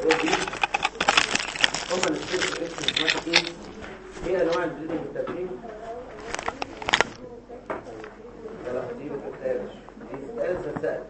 الحاجات دي هم اللي بتبقى اسم ايه ايه انواع البليدنج بالترتيب لا لا دي ما بتتقالش دي بتتقال سلسال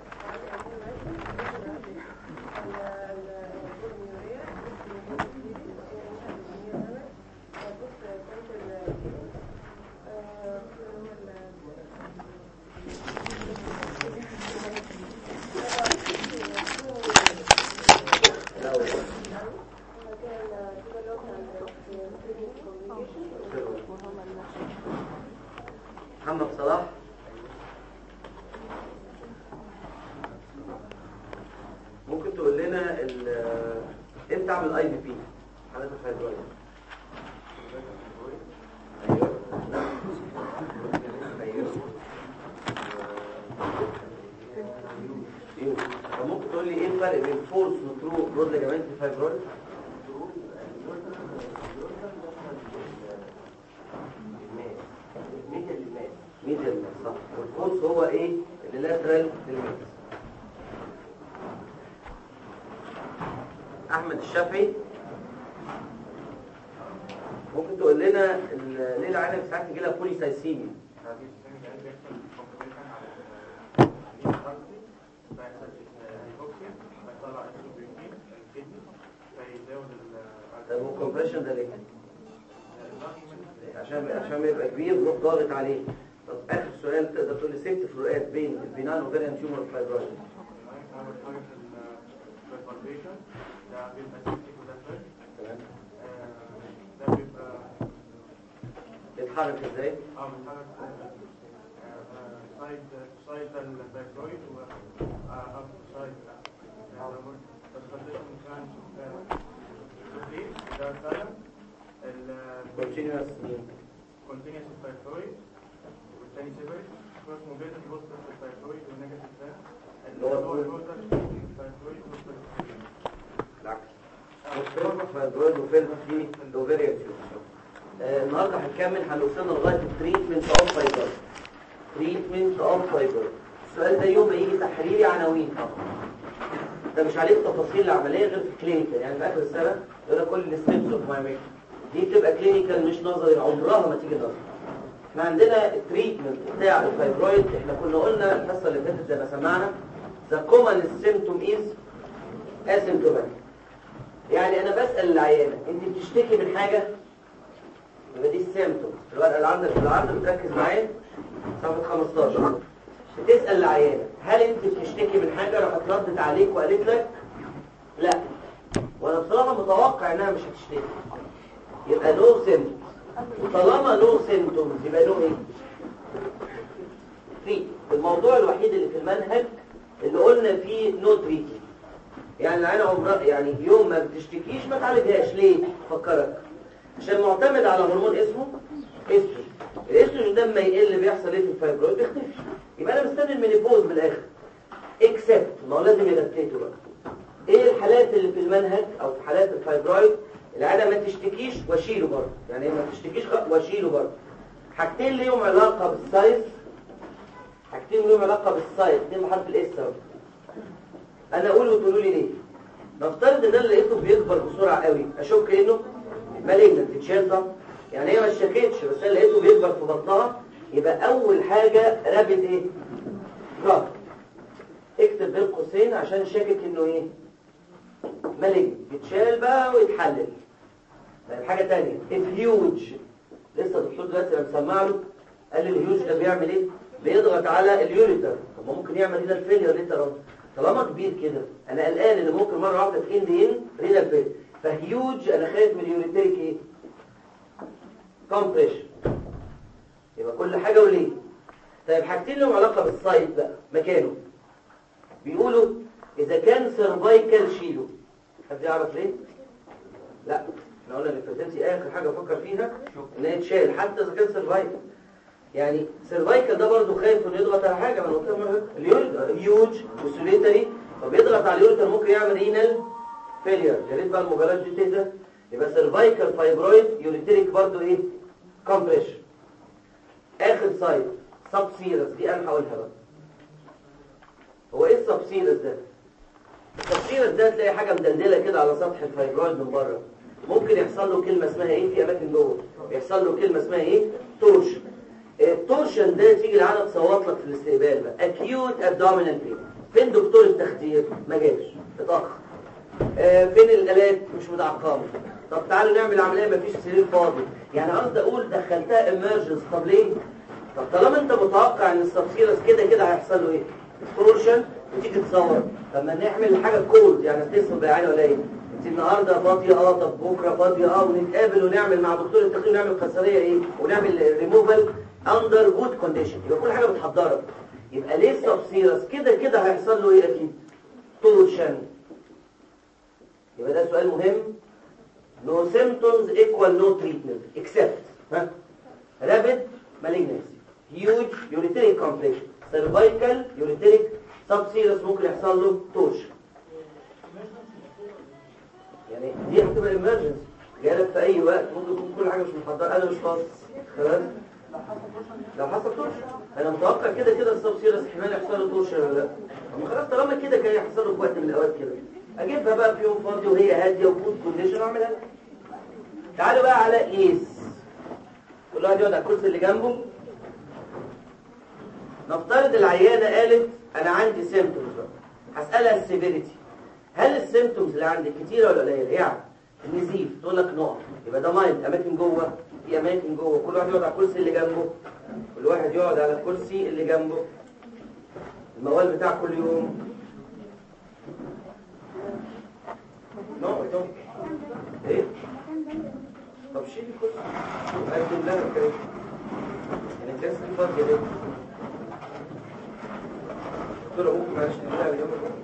محمد صلاح ممكن تقول لنا ال- امتى اعمل اي بي بي حالات الفايبرويد ايوه نعم ايوه ايوه طب ممكن تقول لي ايه الفرق بين فورس وترو برود ليجامنت فايبرويد ميدل صح والفورس هو ايه اللاترال ليميت احمد الشافعي ممكن تقول لنا ال- ليه العالم ساعات يجي لها بوليسايسيميا طب والكمبريشن ده ليه عشان عشان ما يبقى كبير نروح ضاغط عليه طب اخر سؤال تقدر تقول لي ست فروقات بين البينان وفيريان تيومر والفايبرويد تمام بيتحرك ازاي كونتينوس continuous الفايبرويد والتاني سيبريت كروس موبيلتي بوزيتيف الفايبرويد والنيجاتيف ده اللي هو الفول. الفايبرويد والفايبرويد بالعكس فايبرويد وفيلم في الاوفيريان تيومر آه، النهارده هنكمل هنوصلنا لغايه التريتمنت اوف فايبرويد تريتمنت اوف فايبرويد السؤال ده يوم ما يجي تحريري عناوين طبعا ده مش عليك تفاصيل العمليه غير في كلينيكال يعني في اخر السنه يقول لك كل الستبس اوف ماي دي بتبقى كلينيكال مش نظري عمرها ما تيجي نظري احنا عندنا التريتمنت بتاع الفايبرويد احنا كنا قلنا الحصه اللي فاتت زي ما سمعنا the commonest symptom is asymptomatic يعني انا بسأل العيانة انت بتشتكي من حاجة يبقى دي السيمتوم الورقة اللي عندك في العرض بتركز معايا صفحة 15 بتسأل العيانة هل انت بتشتكي من حاجة راحت ردت عليك وقالت لك لا وانا بصراحة متوقع انها مش هتشتكي يبقى نو سيمتوم وطالما نو سيمتومز يبقى نو ايه في الموضوع الوحيد اللي في المنهج اللي قلنا فيه نو تريتمنت يعني العينة عمرها يعني يوم ما بتشتكيش ما تعالجهاش ليه فكرك عشان معتمد على هرمون اسمه استروجين الاستروجين ده لما يقل بيحصل ايه في الفايبرويد بيختفي يبقى انا مستني المينيبوز من الاخر اكسبت ما هو لازم يغتيته بقى ايه الحالات اللي في المنهج او في حالات الفايبرويد العينة ما تشتكيش واشيله برضه يعني ما تشتكيش خ- واشيله برضه حاجتين ليهم علاقة بالسايز حاجتين ليهم علاقة بالسايز اتنين بحرف الاس اهو انا اقول وتقولوا لي ليه نفترض ان انا لقيته بيكبر بسرعه قوي اشك انه مالجنت تتشال صح يعني هي ما اشتكتش بس انا لقيته بيكبر في بطنها يبقى اول حاجه رابد ايه رابد اكتب بين قوسين عشان شاكك انه ايه مالجنت يتشال بقى ويتحلل طيب حاجه ثانيه الهيوج لسه الدكتور دلوقتي انا مسمع له قال لي الهيوج ده بيعمل ايه بيضغط على اليوريتر طب ما ممكن يعمل هنا الفيلير ليتر اهو طالما كبير كده انا قلقان ان ممكن مره واحده في اند ان رينال فيل فهيوج انا خايف من اليوريتريك ايه كومبريشن يبقى كل حاجه وليه طيب حاجتين لهم علاقه بالسايت بقى مكانه بيقولوا اذا كان سيرفايكال شيله حد يعرف ليه لا احنا قلنا الفيتنسي اخر حاجه افكر فيها ان هي تشال حتى اذا كان سيرفايكال يعني سيرفايكال ده برضه خايف انه يضغط على حاجه ما انا قلت لك مرة اليوريتر هيوج وسوليتري فبيضغط على اليوريتر ممكن يعمل رينال فيلير يا ريت بقى الموبايلات دي تهدى يبقى سيرفايكال فايبرويد يوريتريك برضه ايه كومبريشن اخر سايد سب سيرس دي انا هقولها بقى هو ايه السب سيرس ده التفسير ده تلاقي حاجه مدلدله كده على سطح الفايبرويد من بره ممكن يحصل له كلمه اسمها ايه في اماكن جوه يحصل له كلمه اسمها ايه تورشن التورشن ده تيجي العيانه تصوت لك في الاستقبال بقى اكيوت ابدومينال بين فين دكتور التخدير ما جاش اتاخر آه، فين الالات مش متعقمه طب تعالوا نعمل عمليه مفيش سرير فاضي يعني قصدي اقول دخلتها ايمرجنس طب ليه طب طالما انت متوقع ان السبسيرس كده كده هيحصل له ايه تورشن وتيجي تصور طب ما نعمل حاجه كود يعني بتصل بالعين ولا ايه انت النهارده فاضيه اه طب بكره فاضيه اه ونتقابل ونعمل مع دكتور التخدير ونعمل قيصريه ايه ونعمل ريموفال اندر جود كونديشن يبقى كل حاجه متحضره يبقى ليه السبسيرس كده كده هيحصل له ايه اكيد تورشن يبقى ده سؤال مهم no symptoms equal no treatment except ها rapid malignancy huge ureteric compression cervical ureteric subserous ممكن يحصل له torsion يعني دي هتبقى emergency جالك في اي وقت ممكن يكون كل حاجه مش محضره انا مش فاضي خلاص لو حصل تورشن انا متوقع كده كده السبسيرس احتمال يحصل له تورشن ولا لا اما خلاص طالما كده كان يحصل له في وقت من الاوقات كده اجيبها بقى في يوم فاضي وهي هاديه وجود كونديشن واعملها لها. تعالوا بقى على ايس كل واحد يقعد على الكرسي اللي جنبه نفترض العيانه قالت انا عندي سيمبتومز هسالها السيفيريتي هل السيمبتومز اللي عندك كتيره ولا قليله يعني النزيف تقول لك نقط يبقى ده مايند اماكن جوه في اماكن جوه كل واحد يقعد على الكرسي اللي جنبه كل واحد يقعد على الكرسي اللي جنبه الموال بتاع كل يوم نقط نقط ايه طب شيل الكرسي قدم لها الكرسي يعني الكرسي دي فاضيه ليه قلت له ممكن معلش نعملها اليوم الجاي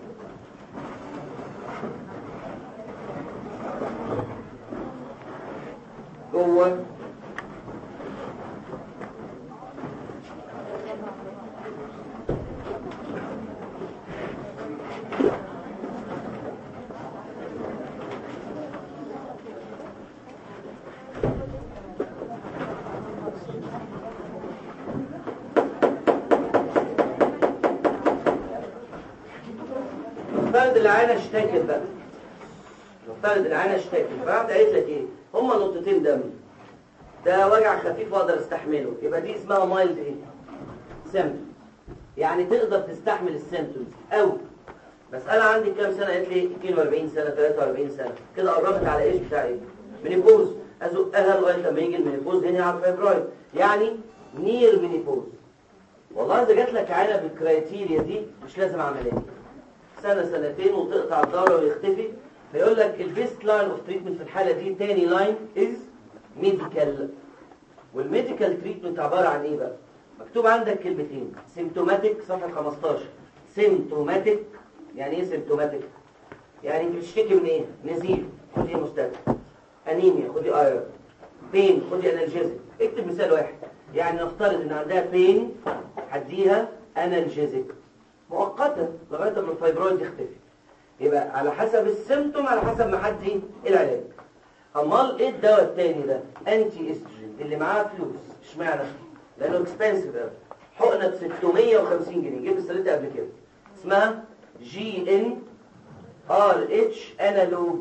جوه نفترض العينة اشتكت بقى نفترض العينة اشتكت فقعدت قالت لك ايه هما نقطتين دم ده وجع خفيف واقدر استحمله يبقى دي اسمها مايلد ايه سيمتوم يعني تقدر تستحمل السيمتومز او بس انا عندي كام سنه قالت لي 42 سنه 43 سنه كده قربت على ايش بتاع ايه مينيبوز ازقها لغايه لما يجي المينيبوز هنا على فبراير يعني نير مينيبوز والله اذا جات لك عينه بالكرايتيريا دي مش لازم عمليه سنه سنتين وتقطع الدوره ويختفي فيقول لك البيست لاين اوف تريتمنت في الحاله دي تاني لاين از ميديكال والميديكال تريتمنت عباره عن ايه بقى مكتوب عندك كلمتين سيمتوماتيك صفحه 15 سيمتوماتيك يعني ايه سيمتوماتيك يعني انت بتشتكي من ايه نزيف خدي مستدفى انيميا خدي ايرون بين خدي انالجيزك اكتب مثال واحد يعني نفترض ان عندها بين هديها انالجيزك مؤقتا لغايه ما الفايبرويد يختفي يبقى على حسب السيمتوم على حسب ما حد ايه العلاج امال ايه الدواء التاني ده انتي استروجين اللي معاه فلوس اشمعنى لانه اكسبنسيف قوي حقنه ب 650 جنيه جبت سيرتها قبل كده اسمها جي ان ار اتش انالوج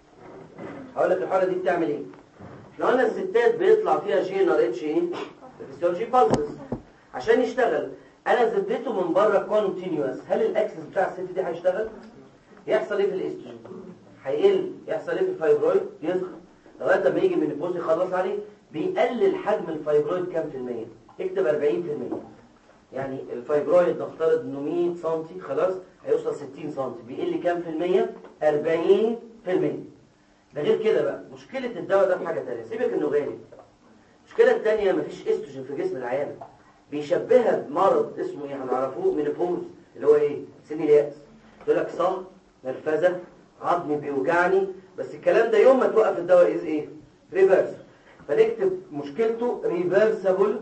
هقول لك الحقنه دي بتعمل ايه احنا قلنا الستات بيطلع فيها جي ان ار اتش ايه فيسيولوجي بالسز عشان يشتغل انا زدته من بره كونتينيوس هل الاكسس بتاع الست دي هيشتغل يحصل ايه في الاستروجين هيقل يحصل ايه في الفايبرويد يصغر لغايه لما يجي من البوز يخلص عليه بيقلل حجم الفايبرويد كام في المية اكتب 40 في المية يعني الفايبرويد نفترض انه 100 سم خلاص هيوصل 60 سم بيقل كام في المية 40 في المية ده غير كده بقى مشكلة الدواء ده في حاجة تانية سيبك انه غالي المشكلة التانية مفيش استروجين في جسم العيان بيشبهها بمرض اسمه ايه هنعرفوه مينوبوز اللي هو ايه سن اليأس يقول لك صهر نرفزه عظمي بيوجعني بس الكلام ده يوم ما توقف الدواء از ايه ريفرس فنكتب مشكلته ريفرسبل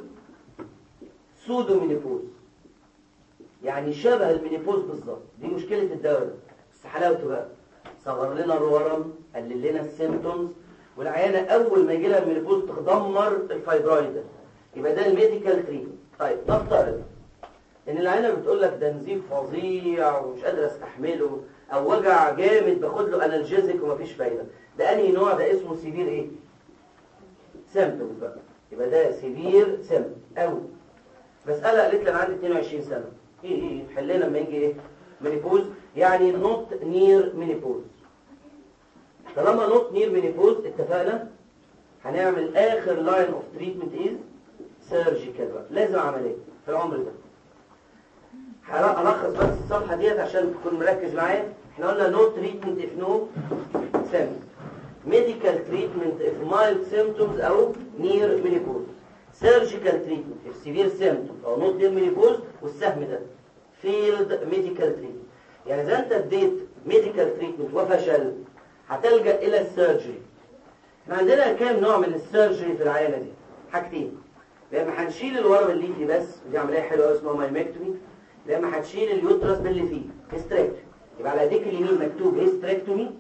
سودو مينيبوز يعني شبه المينيبوز بالظبط دي مشكلة الدواء ده بس حلاوته بقى صغر لنا الورم قلل لنا السيمتومز والعيانة أول ما يجي لها المينيبوز تدمر الفايبرويد ده يبقى ده الميديكال تريتمنت طيب نفترض ان العينه بتقول لك ده نزيف فظيع ومش قادر استحمله او وجع جامد باخد له انالجيزك ومفيش فايده ده انهي نوع ده اسمه سيفير ايه سيمبتومز بقى يبقى ده سيفير سيم قوي مساله قالت لي انا عندي 22 سنه ايه ايه حلنا لما يجي ايه مينيبوز يعني نوت نير مينيبوز طالما نوت نير مينيبوز اتفقنا هنعمل اخر لاين اوف تريتمنت از سيرجيكال بقى لازم عمليه في العمر ده هلخص بس الصفحه ديت عشان تكون مركز معايا احنا قلنا نو تريتمنت اف نو سيمبتومز ميديكال تريتمنت اف مايلد سيمبتومز او نير مينيبوز سيرجيكال تريتمنت اف سيفير سيمبتومز او نوت نير مينيبوز والسهم ده فيلد ميديكال تريتمنت يعني اذا انت اديت ميديكال تريتمنت وفشل هتلجا الى السيرجري احنا عندنا كام نوع من السيرجري في العيانه دي حاجتين يا اما هنشيل الورم الليفي بس ودي عمليه حلوه قوي اسمها مايمكتومي يا اما هتشيل اليوترس باللي فيه هيستريكتومي يبقى على ايديك اليمين مكتوب هيستريكتومي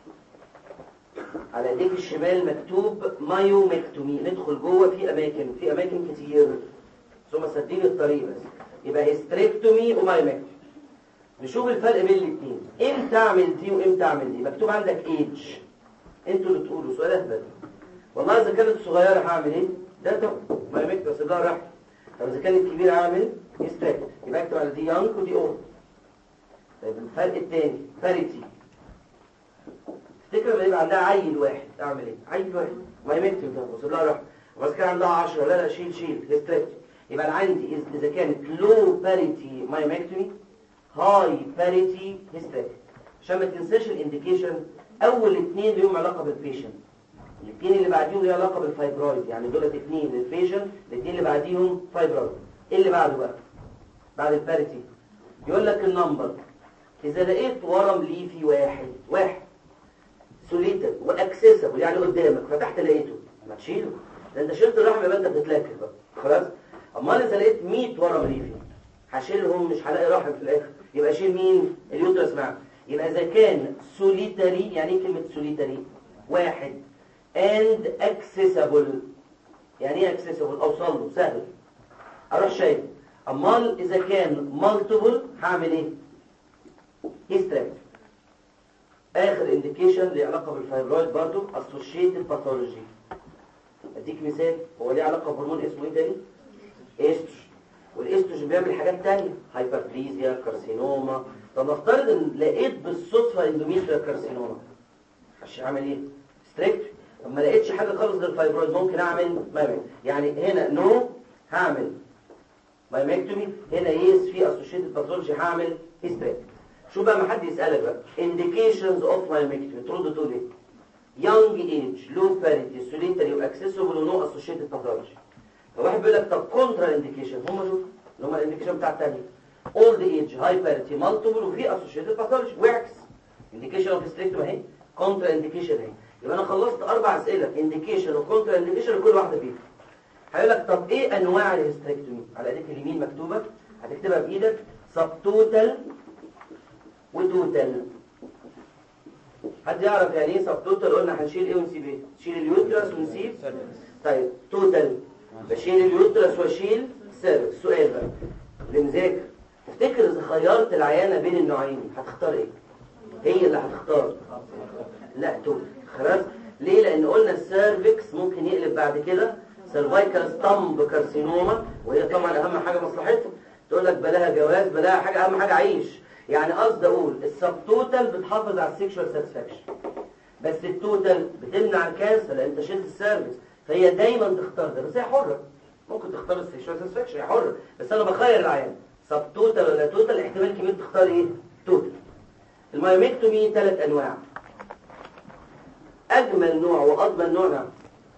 على ايديك الشمال مكتوب مايومكتومي ندخل جوه في اماكن في اماكن كتير ثم سدين الطريق بس يبقى هيستريكتومي ومايومكتومي نشوف الفرق بين الاثنين امتى اعمل دي وامتى اعمل دي مكتوب عندك ايدج انتوا اللي تقولوا سؤال اهبل والله اذا كانت صغيره هعمل ايه ده طب مايومكتومي بس ده راح طب اذا كانت كبيره هعمل هيستريكت يبقى اكتب على دي يانج ودي اولد طيب الفرق الثاني باريتي تفتكر لما يبقى عندها عيل واحد اعمل ايه عيل واحد ما يمكتب ده وصل لها رحمه بس كان عندها 10 لا لا شيل شيل هيستريكت يبقى انا عندي إذ- اذا كانت لو باريتي مايومكتومي هاي باريتي هيستريكت عشان ما تنساش الانديكيشن اول اثنين ليهم علاقه بالبيشنت الاثنين اللي بعديهم ليهم علاقه بالفايبرويد يعني دول اثنين للبيشنت الاثنين اللي بعديهم فايبرويد ايه اللي بعده بقى بعد الباريتي يقول لك النمبر اذا لقيت ورم ليفي واحد واحد سوليتر واكسسبل يعني قدامك فتحت لقيته ما تشيله ده انت شلت الرحم يبقى انت بتتلكك بقى خلاص امال اذا لقيت 100 ورم ليفي هشيلهم مش هلاقي رحم في الاخر يبقى شيل مين اليوترس معاه يبقى اذا كان سوليتري يعني ايه كلمه سوليتري واحد اند اكسسبل يعني ايه اكسسبل اوصل له سهل اروح شايل امال اذا كان مالتيبل هعمل ايه هيستريكت اخر انديكيشن ليه علاقه بالفايبرويد برضو اسوشيتد باثولوجي اديك مثال هو ليه علاقه بهرمون اسمه ايه تاني استروجين والاستروجين بيعمل حاجات تانية هايبربليزيا كارسينوما طب نفترض ان لقيت بالصدفه اندوميتريال كارسينوما عشان اعمل ايه ستريكت طب ما لقيتش حاجه خالص للفايبرويد ممكن اعمل مايمكتومي يعني هنا نو هعمل مايمكتومي هنا يس في اسوشيتد باثولوجي هعمل هيستريكت شو بقى ما حد يسالك بقى indications of myomectomy ترد تقول ايه young age low parity solitary accessible no associated pathology فواحد بيقول لك طب كونترا انديكيشن هم دول اللي هم الانديكيشن بتاع الثاني old age high parity multiple وفي associated pathology وعكس indication of hysterectomy اهي كونترا انديكيشن اهي يبقى انا خلصت اربع اسئله indication وكونترا انديكيشن لكل واحده فيهم هيقول لك طب ايه انواع الهيستريكتومي على ايديك اليمين مكتوبه هتكتبها بايدك سب توتال وتوتال حد يعرف يعني ايه سب توتال قلنا هنشيل ايه ونسيب ايه نشيل اليوترس ونسيب طيب توتال بشيل اليوترس واشيل السيرفكس السؤال بقى اللي مذاكر تفتكر اذا خيرت العيانه بين النوعين هتختار ايه هي اللي هتختار لا توتال خلاص ليه لان قلنا السيرفكس ممكن يقلب بعد كده سيرفايكال ستامب كارسينوما وهي طبعا اهم حاجه مصلحتها تقول لك بلاها جواز بلاها حاجه اهم حاجه عيش يعني قصدي اقول السب توتال بتحافظ على السكشوال ساتسفاكشن بس التوتال بتمنع الكانسر لان انت شلت السيرفيس فهي دايما تختار ده بس هي حره ممكن تختار السكشوال ساتسفاكشن هي حره بس انا بخير العيان سب توتال ولا توتال احتمال كبير تختار ايه توتال المايوميكتومي ثلاث انواع اجمل نوع واضمن نوع نعم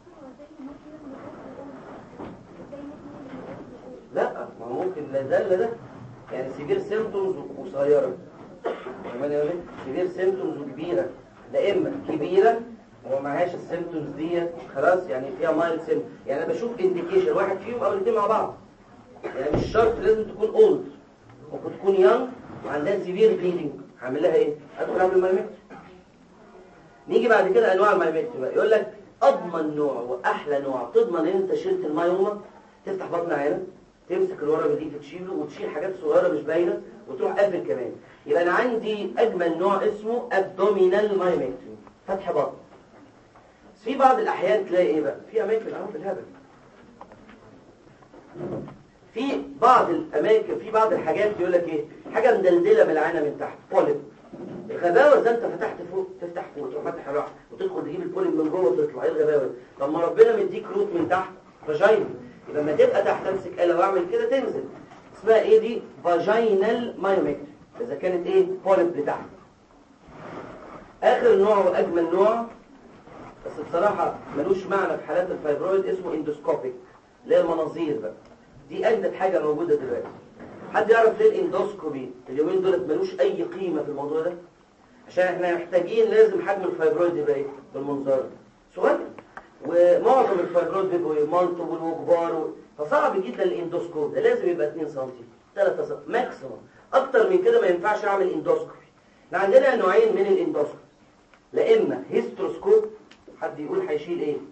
لا ما هو ممكن لا ده لا ده يعني سيفير سيمتومز وقصيره كمان يا ولد سيفير سيمتومز وكبيره لا اما كبيره وما معهاش السيمتومز دي خلاص يعني فيها مايلد سيم يعني انا بشوف انديكيشن واحد فيهم او الاثنين مع بعض يعني مش شرط لازم تكون اولد ممكن تكون يانج وعندها سيفير بليدنج هعمل لها ايه ادخل اعمل مايمكتومي نيجي بعد كده انواع المايمكتومي بقى يقول لك اضمن نوع واحلى نوع تضمن ان انت شلت المايوما تفتح بطن عينك تمسك الورم اللي تشيله وتشيل حاجات صغيره مش باينه وتروح قافل كمان يبقى انا عندي اجمل نوع اسمه ابدومينال مايومكتومي فتح بطن بس في بعض الاحيان تلاقي ايه بقى في اماكن اهو في الهبل في بعض الاماكن في بعض الحاجات يقول لك ايه حاجه مدلدله من العانه من تحت بوليب الغباوه اذا انت فتحت فوق تفتح فوق تروح فاتح راح وتدخل تجيب البوليب من جوه وتطلع ايه الغباوه دي؟ طب ما ربنا مديك روت من تحت فاجينا يبقى لما تبقى تحت امسك آلة واعمل كده تنزل اسمها ايه دي فاجينال مايومكتري اذا كانت ايه بوليب لتحت اخر نوع واجمل نوع بس بصراحه ملوش معنى في حالات الفايبرويد اسمه اندوسكوبيك اللي هي المناظير بقى دي اجدد حاجه موجوده دلوقتي حد يعرف ليه الاندوسكوبي اليومين دولت ملوش اي قيمه في الموضوع ده عشان احنا محتاجين لازم حجم الفايبرويد يبقى ايه بالمنظار صغير ومعظم الفايبرويد بيبقوا ايه مالتيبل وكبار و... فصعب جدا الاندوسكوب ده لازم يبقى 2 سم 3 سم ماكسيموم اكتر من كده ما ينفعش اعمل اندوسكوبي احنا عندنا نوعين من الاندوسكوبي لا اما هيستروسكوب حد يقول هيشيل ايه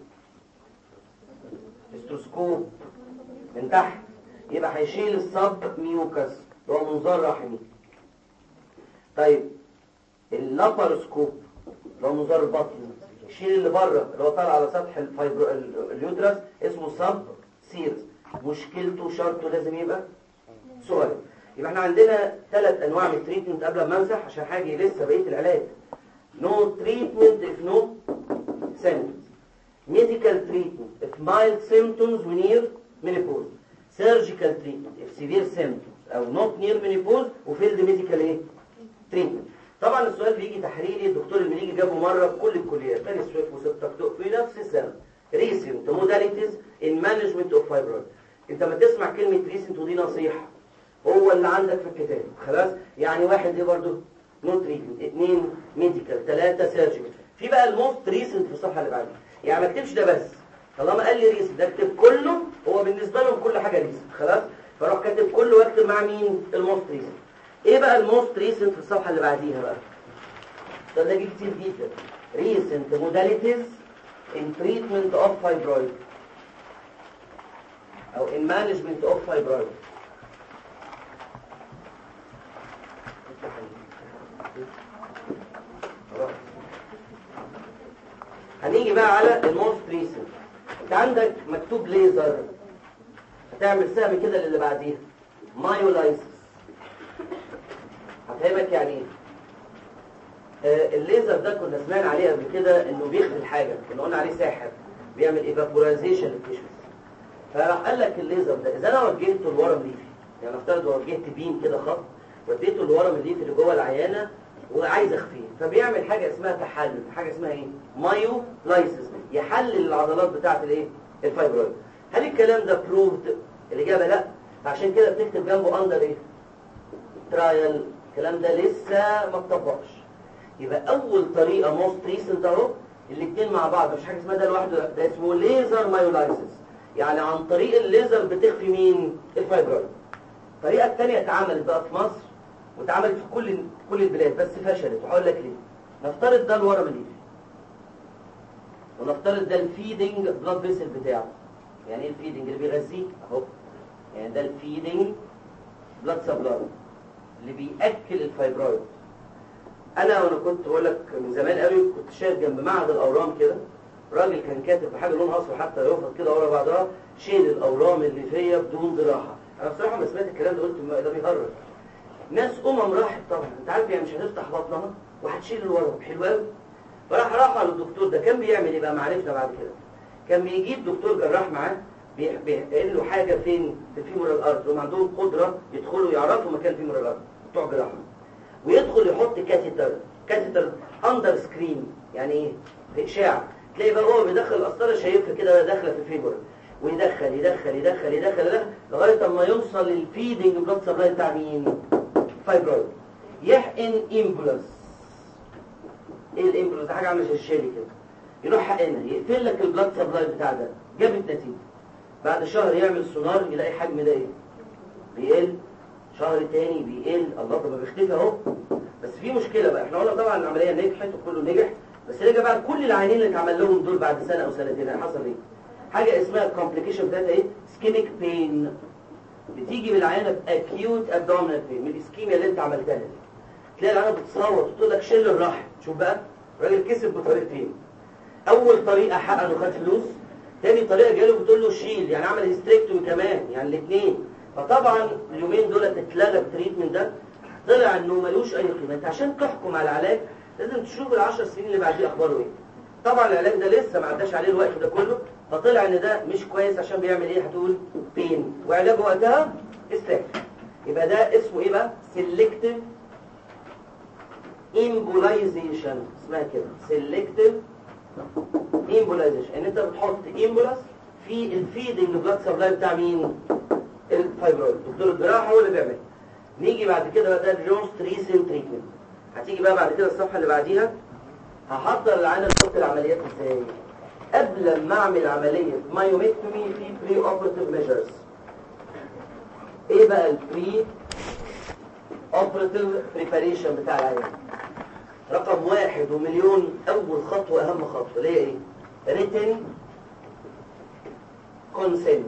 هيستروسكوب من تحت يبقى هيشيل الصب ميوكس اللي هو منظار رحمي طيب اللاباروسكوب اللي هو منظار البطن يشيل اللي بره اللي هو طالع على سطح الفايبرو اليوترس اسمه صب سيرس مشكلته شرطه لازم يبقى صغير يبقى احنا عندنا ثلاث انواع من التريتمنت قبل ما امسح عشان حاجه لسه بقيه العلاج no treatment if no symptoms medical treatment if mild symptoms near menopause surgical treatment if severe symptoms او not near menopause وفيلد medical ايه treatment طبعا السؤال بيجي تحريري الدكتور اللي بيجي جابه مره في كل الكليات بني سويف وستة في نفس السنه recent modalities in management of fibroid انت ما تسمع كلمه recent ودي نصيحه هو اللي عندك في الكتاب خلاص يعني واحد ايه برضه نو تريتمنت اثنين ميديكال ثلاثه سيرجيكال في بقى الموست ريسنت في الصفحه اللي بعدها يعني ما اكتبش ده بس طالما قال لي ريسنت ده اكتب كله هو بالنسبه لهم كل حاجه ريسنت خلاص فاروح كاتب كله واكتب مع مين الموست ريسنت ايه بقى الموست ريسنت في الصفحه اللي بعديها بقى ده ده كتير جدا ريسنت موداليتيز in treatment of fibroid او in management of fibroid هنيجي بقى على الموست ريسنت انت عندك مكتوب ليزر هتعمل سهم كده للي بعديها مايولايسيس هفهمك يعني ايه آه الليزر ده كنا سمعنا عليه قبل كده انه بيخفي حاجه كنا قلنا عليه ساحر بيعمل ايفابورايزيشن للتيشوز فراح قال لك الليزر ده اذا انا وجهته لورم ليفي يعني افترض وجهت بيم كده خط وديته لورم الليفي اللي جوه العيانه وعايز اخفيه فبيعمل حاجه اسمها تحلل حاجه اسمها ايه مايو لايسيس يحلل العضلات بتاعه الايه الفايبرويد هل الكلام ده بروفد الاجابه لا عشان كده بتكتب جنبه اندر ايه ترايل الكلام ده لسه ما اتطبقش يبقى اول طريقه موست ريسنت اهو الاثنين مع بعض مش حاجه اسمها ده لوحده ده اسمه ليزر مايولايسيس يعني عن طريق الليزر بتخفي مين الفايبرويد الطريقه الثانيه اتعملت بقى في مصر واتعملت في كل كل البلاد بس فشلت وهقول لك ليه نفترض ده الورم الليفي ونفترض ده الفيدنج بلاد فيسل بتاعه يعني ايه الفيدنج اللي بيغذيه اهو يعني ده الفيدنج بلاد سبلاي اللي بياكل الفايبرويد انا وانا كنت بقول لك من زمان قوي كنت شايف جنب معهد الاورام كده راجل كان كاتب بحاجه لون اصفر حتى يفضل كده ورا بعضها شيل الاورام اللي فيا بدون جراحه انا بصراحه ما سمعت الكلام ده قلت ده بيهرج ناس امم راحت طبعا انت عارف يعني مش هتفتح بطنها وهتشيل الورم حلو قوي فراح راح على الدكتور ده كان بيعمل ايه بقى معرفنا بعد كده كان بيجيب دكتور جراح معاه بيقول له حاجه فين في فيمور الارض هم عندهم قدره يدخلوا يعرفوا مكان فيمور الارض بتوع جراحه ويدخل يحط كاتيتر كاتيتر اندر سكرين يعني ايه في اشعه تلاقي بقى هو بيدخل القسطره شايفها كده داخله في الفيمور ويدخل يدخل يدخل يدخل يدخل لغايه اما يوصل للفيدنج بلاد سبلاي بتاع مين فايبرويد يحقن امبولس ايه الامبولس ده حاجه عامله زي الشالي كده يروح حقنها يقفل لك البلاد سبلاي بتاع ده جابت نتيجه بعد شهر يعمل سونار يلاقي حجم ده ايه بيقل شهر تاني بيقل الله طب ما بيختفي اهو بس في مشكله بقى احنا قلنا طبعا العمليه نجحت وكله نجح بس رجع بقى كل العيانين اللي اتعمل لهم دول بعد سنه او سنتين حصل ايه حاجه اسمها الكومبليكيشن بتاعتها ايه سكيميك بين بتيجي بالعيانه باكيوت ابدومينال بين من الاسكيميا اللي انت عملتها دي تلاقي العيانه بتصوت وتقول لك شيل الرحم شوف بقى الراجل كسب بطريقتين اول طريقه حقق انه خد فلوس تاني طريقه جاله بتقول له شيل يعني عمل هيستريكتومي كمان يعني الاثنين فطبعا اليومين دول اتلغى التريتمنت ده طلع انه ملوش اي قيمه انت عشان تحكم على العلاج لازم تشوف العشر سنين اللي بعديه اخباره ايه طبعا العلاج ده لسه ما عداش عليه الوقت ده كله فطلع ان ده مش كويس عشان بيعمل ايه هتقول بين وعلاجه وقتها استاك يبقى ده اسمه ايه بقى سيلكتيف امبولايزيشن اسمها كده سيلكتيف امبولايزيشن ان انت بتحط امبولاس في الفيدنج بلاد سبلاي بتاع مين الفايبرويد دكتور الجراحه هو اللي بيعمل نيجي بعد كده بقى ده جونز تريسن تريتمنت هتيجي بقى بعد كده الصفحه اللي بعديها هحضر العينه لصوت العمليات ازاي قبل ما اعمل عمليه مايوميكتومي في بري اوبراتيف ميجرز ايه بقى البري اوبراتيف بريباريشن بتاع العيان رقم واحد ومليون اول خطوه اهم خطوه اللي هي ايه ريتن كونسنت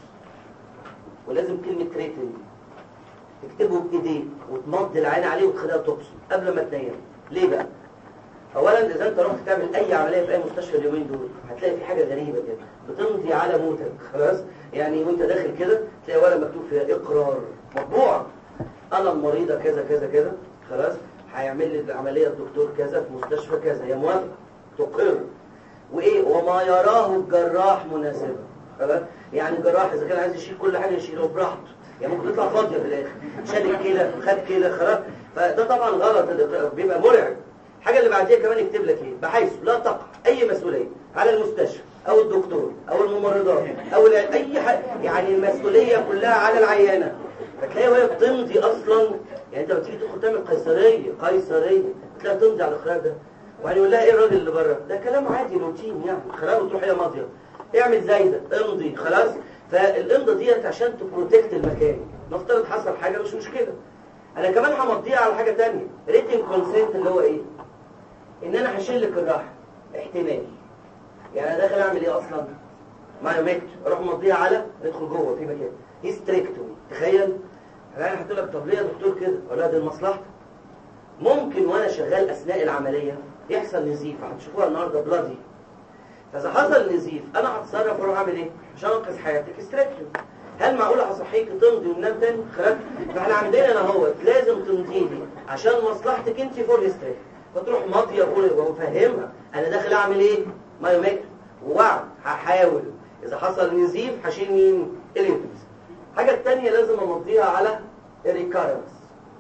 ولازم كلمه ريتن تكتبه بايديك وتمضي العين عليه وتخليها تبصم قبل ما تنام ليه بقى اولا اذا انت رحت تعمل اي عمليه في اي مستشفى اليومين دول هتلاقي في حاجه غريبه كده بتمضي على موتك خلاص يعني وانت داخل كده تلاقي ولا مكتوب فيها اقرار مطبوعه انا المريضه كذا كذا كذا خلاص هيعمل لي العمليه الدكتور كذا في مستشفى كذا هي موافقه تقر وايه وما يراه الجراح مناسبا خلاص يعني الجراح اذا كان عايز يشيل كل حاجه يشيله براحته يعني ممكن تطلع فاضيه في الاخر شال الكلى خد كلى خلاص فده طبعا غلط الإقرار، بيبقى مرعب الحاجه اللي بعديها كمان يكتب لك ايه بحيث لا تقع اي مسؤوليه على المستشفى او الدكتور او الممرضات او الع- اي حاجه يعني المسؤوليه كلها على العيانه فتلاقي وهي بتمضي اصلا يعني انت لما تيجي تدخل تعمل قيصريه قيصريه تلاقي تمضي على الاقرار ده وبعدين يقول لها ايه الراجل اللي بره ده كلام عادي روتين يعني خلاص وتروح هي ماضيه اعمل زي ده امضي خلاص فالامضه ديت عشان تبروتكت المكان نفترض حصل حاجه مش مشكله انا كمان همضيها على حاجه تانية ريتن كونسنت اللي هو ايه ان انا هشيل لك الراحه احتمال يعني انا داخل اعمل ايه اصلا مايوميكت اروح مضيها على ندخل جوه في مكان هيستريكتومي تخيل انا هحط لك طب ليه يا دكتور كده اقول لها دي لمصلحتك ممكن وانا شغال اثناء العمليه يحصل نزيف هتشوفوها النهارده بلادي فاذا حصل نزيف انا هتصرف واروح اعمل ايه عشان انقذ حياتك استريكتومي هل معقول هصحيك تمضي وننام تاني خلاص فاحنا عندنا انا هو لازم تمضي لي عشان مصلحتك انت فور هيستريك فتروح ماضيه وافهمها انا داخل اعمل ايه مايوميك ووعد هحاول اذا حصل نزيف هشيل مين الانتبس الحاجه الثانيه لازم امضيها على الريكارنس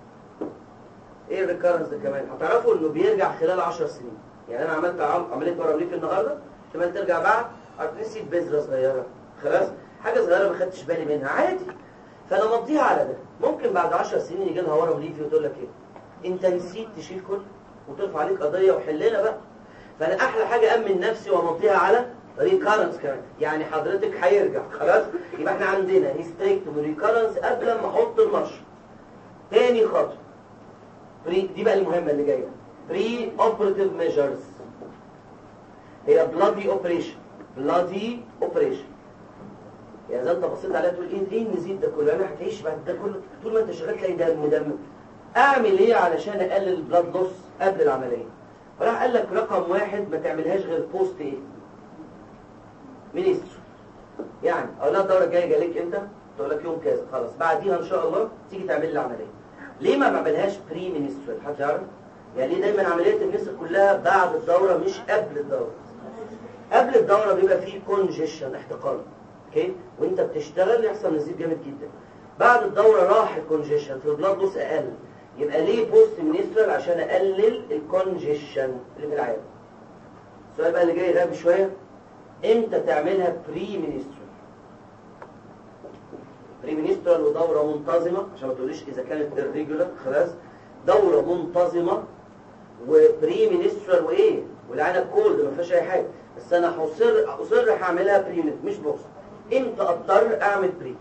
ايه الريكارنس ده كمان هتعرفوا انه بيرجع خلال 10 سنين يعني انا عملت عم- عمليه ورمليف النهارده احتمال ترجع بعد نسيت بذره صغيره خلاص حاجه صغيره ما خدتش بالي منها عادي فانا مضيها على ده ممكن بعد 10 سنين يجي لها ورم ليفي وتقول لك ايه انت نسيت تشيل كل وترفع عليك قضيه وحلنا بقى فانا احلى حاجه امن نفسي وامضيها على ريكارنس كمان يعني حضرتك هيرجع خلاص يبقى احنا عندنا هيستريكتوم ريكارنس قبل ما احط المشط تاني خطوه بري دي بقى المهمه اللي جايه بري اوبراتيف ميجرز هي بلادي اوبريشن بلادي اوبريشن يعني اذا انت بصيت عليها تقول ايه ايه النزيف ده كله انا هتعيش بعد ده كله طول ما انت شغال تلاقي دم دم اعمل ايه علشان اقلل البلاد لوس قبل العمليه فراح قال لك رقم واحد ما تعملهاش غير بوست ايه مينستر يعني اقول لها الدوره الجايه جالك امتى تقول لك يوم كذا خلاص بعديها ان شاء الله تيجي تعمل لي العمليه ليه ما بعملهاش بري مينسترال حد يعرف يعني ليه دايما عمليه النسر كلها بعد الدوره مش قبل الدوره قبل الدوره بيبقى فيه كونجيشن احتقان اوكي وانت بتشتغل يحصل نزيف جامد جدا بعد الدوره راح الكونجيشن في البلاد لوس اقل يبقى ليه بوست مينسترال عشان اقلل الكونجيشن اللي في العيان السؤال بقى اللي جاي غبي شويه امتى تعملها بري مينسترال بري مينسترال ودوره منتظمه عشان ما تقوليش اذا كانت الريجولار خلاص دوره منتظمه وبري مينسترال وايه والعينه كولد ما فيهاش اي حاجه بس انا هصر اصر هعملها بري مش بوست امتى اضطر اعمل بري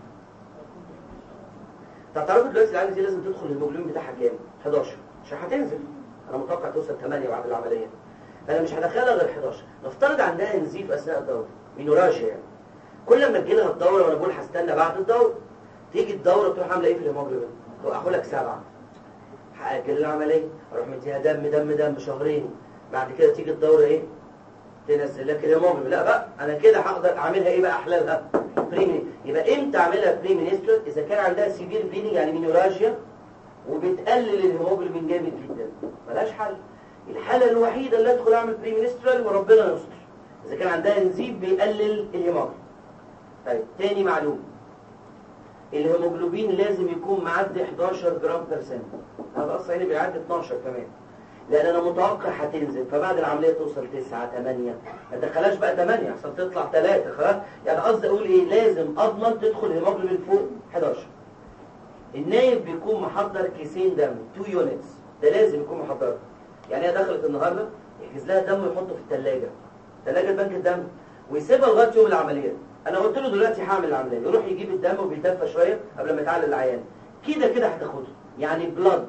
طب تعرفوا دلوقتي العينه دي لازم تدخل الهيموجلوبين بتاعها كام 11 عشان هتنزل انا متوقع توصل 8 بعد العمليه فانا مش هدخلها غير 11 نفترض عندها نزيف اثناء الدوره مينوراجيا يعني كل ما تجي لها الدوره وانا بقول هستنى بعد الدوره تيجي الدوره تروح عامله ايه في الهيموجلوبين تروح اخد لك سبعه هاجل العمليه اروح مديها دم دم دم شهرين بعد كده تيجي الدوره ايه تنزل لك الهيموجلوبين لا بقى انا كده هقدر اعملها ايه بقى احلالها بريمي يبقى امتى اعملها بريمينسترال اذا كان عندها سيفير بليدنج يعني مينوراجيا وبتقلل الهيموجلوبين جامد جدا ملهاش حل الحاله الوحيده اللي ادخل اعمل بريمينسترال وربنا يستر اذا كان عندها انزيم بيقلل الهيموجلوبين طيب تاني معلومه الهيموجلوبين لازم يكون معدي 11 جرام بير سنت هذا اصلا هنا بيعدي 12 كمان لان انا متوقع هتنزل فبعد العمليه توصل 9 8 ما تدخلهاش بقى 8 عشان تطلع 3 خلاص يعني قصدي اقول ايه لازم اضمن تدخل هيموجلوبين فوق 11 النايب بيكون محضر كيسين دم 2 يونتس ده لازم يكون محضرها يعني هي دخلت النهارده يحجز لها دم ويحطه في الثلاجه ثلاجه بنك الدم ويسيبها لغايه يوم العمليه انا قلت له دلوقتي هعمل العمليه يروح يجيب الدم وبيدفى شويه قبل ما يتعلل العيان كده كده هتاخده يعني بلاد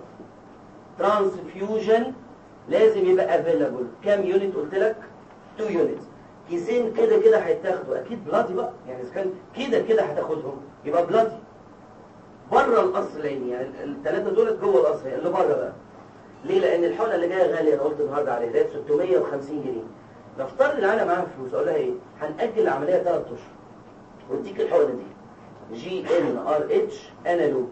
ترانسفيوجن لازم يبقى افيلابل كام يونت قلت لك 2 يونت كيسين كده كده هيتاخدوا اكيد بلادي بقى يعني اذا كان كده كده هتاخدهم يبقى بلادي بره القصر العيني يعني الثلاثه دول جوه القصر اللي بره بقى ليه لان الحقنه اللي جايه غاليه انا قلت النهارده عليها ده 650 جنيه نفترض ان انا معاها فلوس اقول لها ايه هنأجل العمليه ثلاث اشهر واديك الحقنه دي جي ان ار اتش انالوج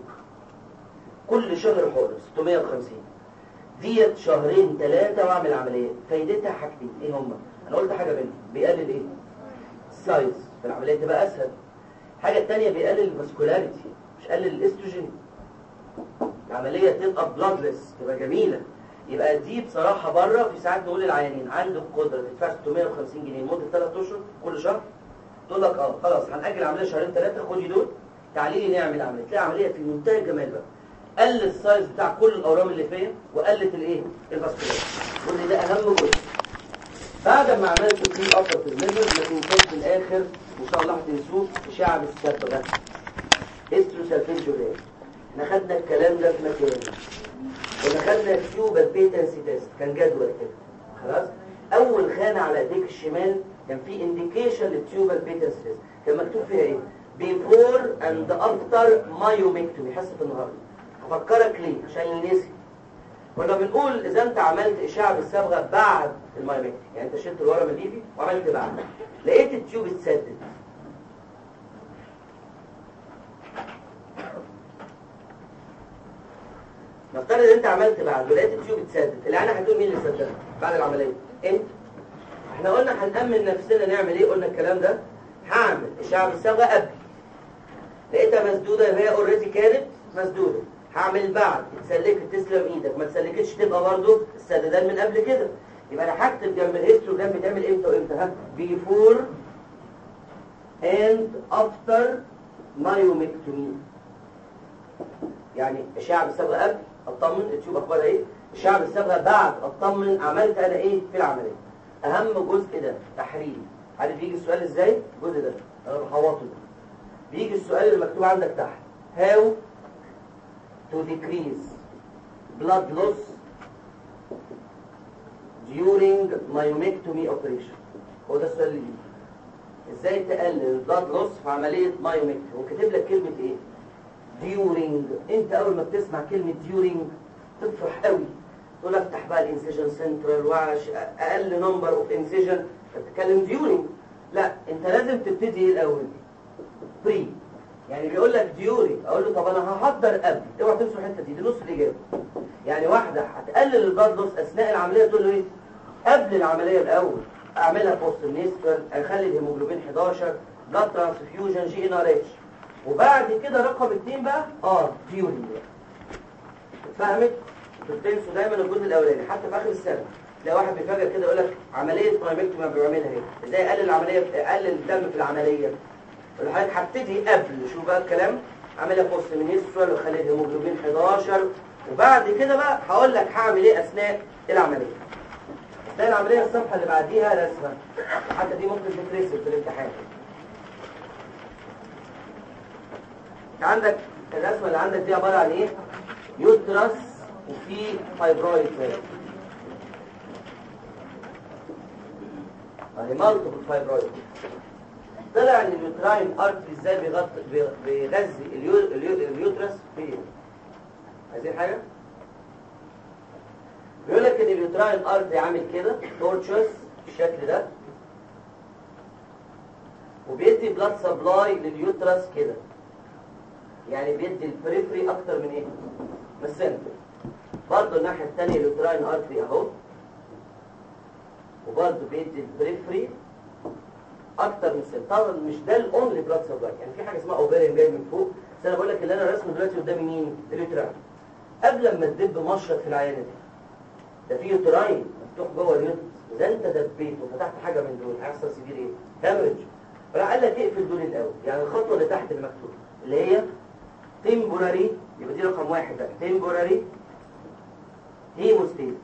كل شهر حقنه 650 ديت شهرين ثلاثه واعمل عمليه فايدتها حاجتين ايه هما انا قلت حاجه منهم بيقلل ايه السايز فالعمليه تبقى اسهل الحاجه الثانيه بيقلل الفاسكولاريتي مش قلل الاستروجين العمليه تبقى بلادلس تبقى جميله يبقى دي بصراحه بره في ساعات نقول للعيانين عنده القدره تدفع 650 جنيه لمده 3 اشهر كل شهر تقول لك اه خلاص هنأجل العمليه شهرين ثلاثه خدي دول تعالي لي نعمل عمليه تلاقي عمليه في منتهى الجمال بقى قل السايز بتاع كل الاورام اللي فيا وقلت الايه الفاسكولار وان ده اهم جزء بعد ما عملت في ابر في الميزر ما تنساش في الاخر ان شاء الله هتنسوه شعب السبت ده استروسالفينجولين احنا خدنا الكلام ده في مكان ودخلنا تيوب بيتنسي تيست كان جدول كده خلاص اول خانه على ايديك الشمال كان في انديكيشن للتيوب بيتنسي تيست كان مكتوب فيها ايه بيفور اند افتر مايوميكتومي حصه النهارده هفكرك ليه عشان اللي نسي كنا بنقول اذا انت عملت اشعه بالصبغه بعد المايوميكتومي يعني انت شلت الورم الليفي وعملت بعد لقيت التيوب اتسدد نفترض ان انت عملت بعد ولقيت التيوب اتسدد العينه هتقول مين اللي سددها بعد العمليه انت احنا قلنا هنأمن نفسنا نعمل ايه قلنا الكلام ده هعمل اشعه بالصبغه قبل لقيتها مسدوده يبقى هي اوريدي كانت مسدوده هعمل بعد اتسلكت تسلم ايدك ما اتسلكتش تبقى برضه السددان من قبل كده يبقى انا هكتب جنب الهيستوجرام بتعمل امتى وامتى ها بيفور اند افتر مايوميكتومي يعني اشعه بالصبغه قبل اطمن التيوب اخبارها ايه الشعب الصبغه بعد اطمن عملت انا ايه في العمليه اهم جزء ده تحرير عارف يجي السؤال ازاي الجزء ده انا بحوطه ده بيجي السؤال اللي مكتوب عندك تحت how to decrease blood loss during myomectomy operation هو ده السؤال اللي بيجي ازاي تقلل البلاد لوس في عمليه مايومكتومي وكاتب لك كلمه ايه during انت اول ما بتسمع كلمة during تفرح قوي تقول افتح بقى الانسيجن سنترال واعش اقل نمبر اوف انسيجن بتتكلم during لا انت لازم تبتدي ايه الاول بري يعني بيقول لك during اقول له طب انا هحضر قبل اوعى تنسوا الحته دي دي نص الاجابه يعني واحده هتقلل البلاد لوس اثناء العمليه تقول له ايه قبل العمليه الاول اعملها بوست النسفر اخلي الهيموجلوبين 11 بلاد ترانسفيوجن جي ان ار اتش وبعد كده رقم اتنين بقى اه ديورنج اتفهمت؟ بتنسوا دايما الجزء الاولاني حتى في اخر السنه تلاقي واحد بيفاجئ كده يقول لك عمليه مايمكتومي بيعملها ايه؟ ازاي يقلل العمليه يقلل الدم في العمليه؟ الحضرتك هبتدي قبل شوف بقى الكلام عاملها بوست منسترال وخلي الهيموجلوبين 11 وبعد كده بقى هقول لك هعمل ايه اثناء العمليه اثناء العمليه الصفحه اللي بعديها رسمه حتى دي ممكن تترسم في الامتحان عندك الرسمه اللي عندك دي عباره عن ايه يوترس وفي فايبرويد اهي مالتيبل فايبرويد طلع ان اليوتراين ارتري ازاي بيغطي بي- بيغذي اليو- اليو- اليوترس في ايه عايزين حاجه بيقول لك ان اليوتراين ارتري عامل كده تورتشوس بالشكل ده وبيدي بلاد سبلاي لليوترس كده يعني بيدي البريفري اكتر من ايه من السنتر برضه الناحيه الثانيه اليوتراين ارتري اهو وبرضه بيدي البريفري اكتر من السن طبعا مش ده الاونلي بلاد سبلاي يعني في حاجه اسمها اوفيريان جاي من فوق بس انا بقول لك اللي انا رسمه دلوقتي قدامي مين اليوتراين قبل ما تدب مشرط في العيانه دي ده في يوتراين مفتوح جوه اليوترس اذا انت دبيت وفتحت حاجه من دول هيحصل سيفير ايه هامرج فراح قال لك اقفل دول الاول يعني الخطوه اللي تحت المكتوب اللي هي تمبوراري يبقى دي رقم واحد بقى تمبوراري هيموستيز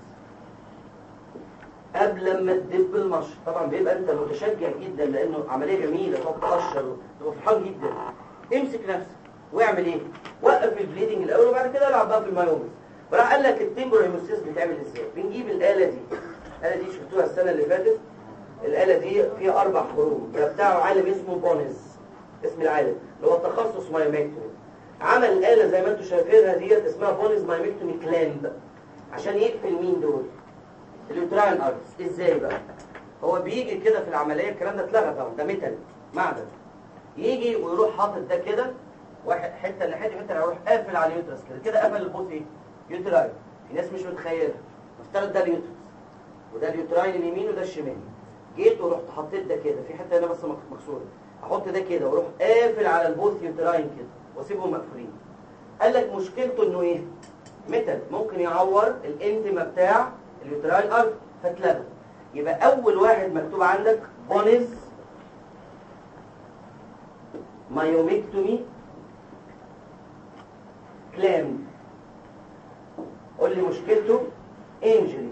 قبل ما تدب المشط طبعا بيبقى انت متشجع جدا لانه عمليه جميله تقعد تقشر وتبقى فرحان جدا امسك نفسك واعمل ايه وقف البليدنج الاول وبعد كده العب بقى في المايومس وراح قال لك التمبر هيموستيز بيتعمل ازاي بنجيب الاله دي الاله دي شفتوها السنه اللي فاتت الاله دي فيها اربع خروم ده بتاعه عالم اسمه بونز اسم العالم اللي هو تخصص مايومكتومي عمل الاله زي ما انتم شايفينها ديت اسمها بونز مايومكتومي كلامب عشان يقفل مين دول اليوتراين ارتس ازاي بقى هو بيجي كده في العمليه الكلام ده اتلغى طبعا ده ميتال معدن يجي ويروح حاطط ده كده واحد حته اللي حته حته يروح قافل على اليوترس كده كده قفل البوت ايه يوتراين في ناس مش متخيله نفترض ده اليوترس وده اليوتراين اليمين وده الشمال جيت ورحت حطيت ده كده في حته هنا بس مك- مكسوره احط ده كده واروح قافل على البوث يوتراين كده واسيبهم مقفولين قال لك مشكلته انه ايه ميتال ممكن يعور الانتما بتاع اليوتراين ارض فاتلغى يبقى اول واحد مكتوب عندك بونز مايوميكتومي كلام قول لي مشكلته انجري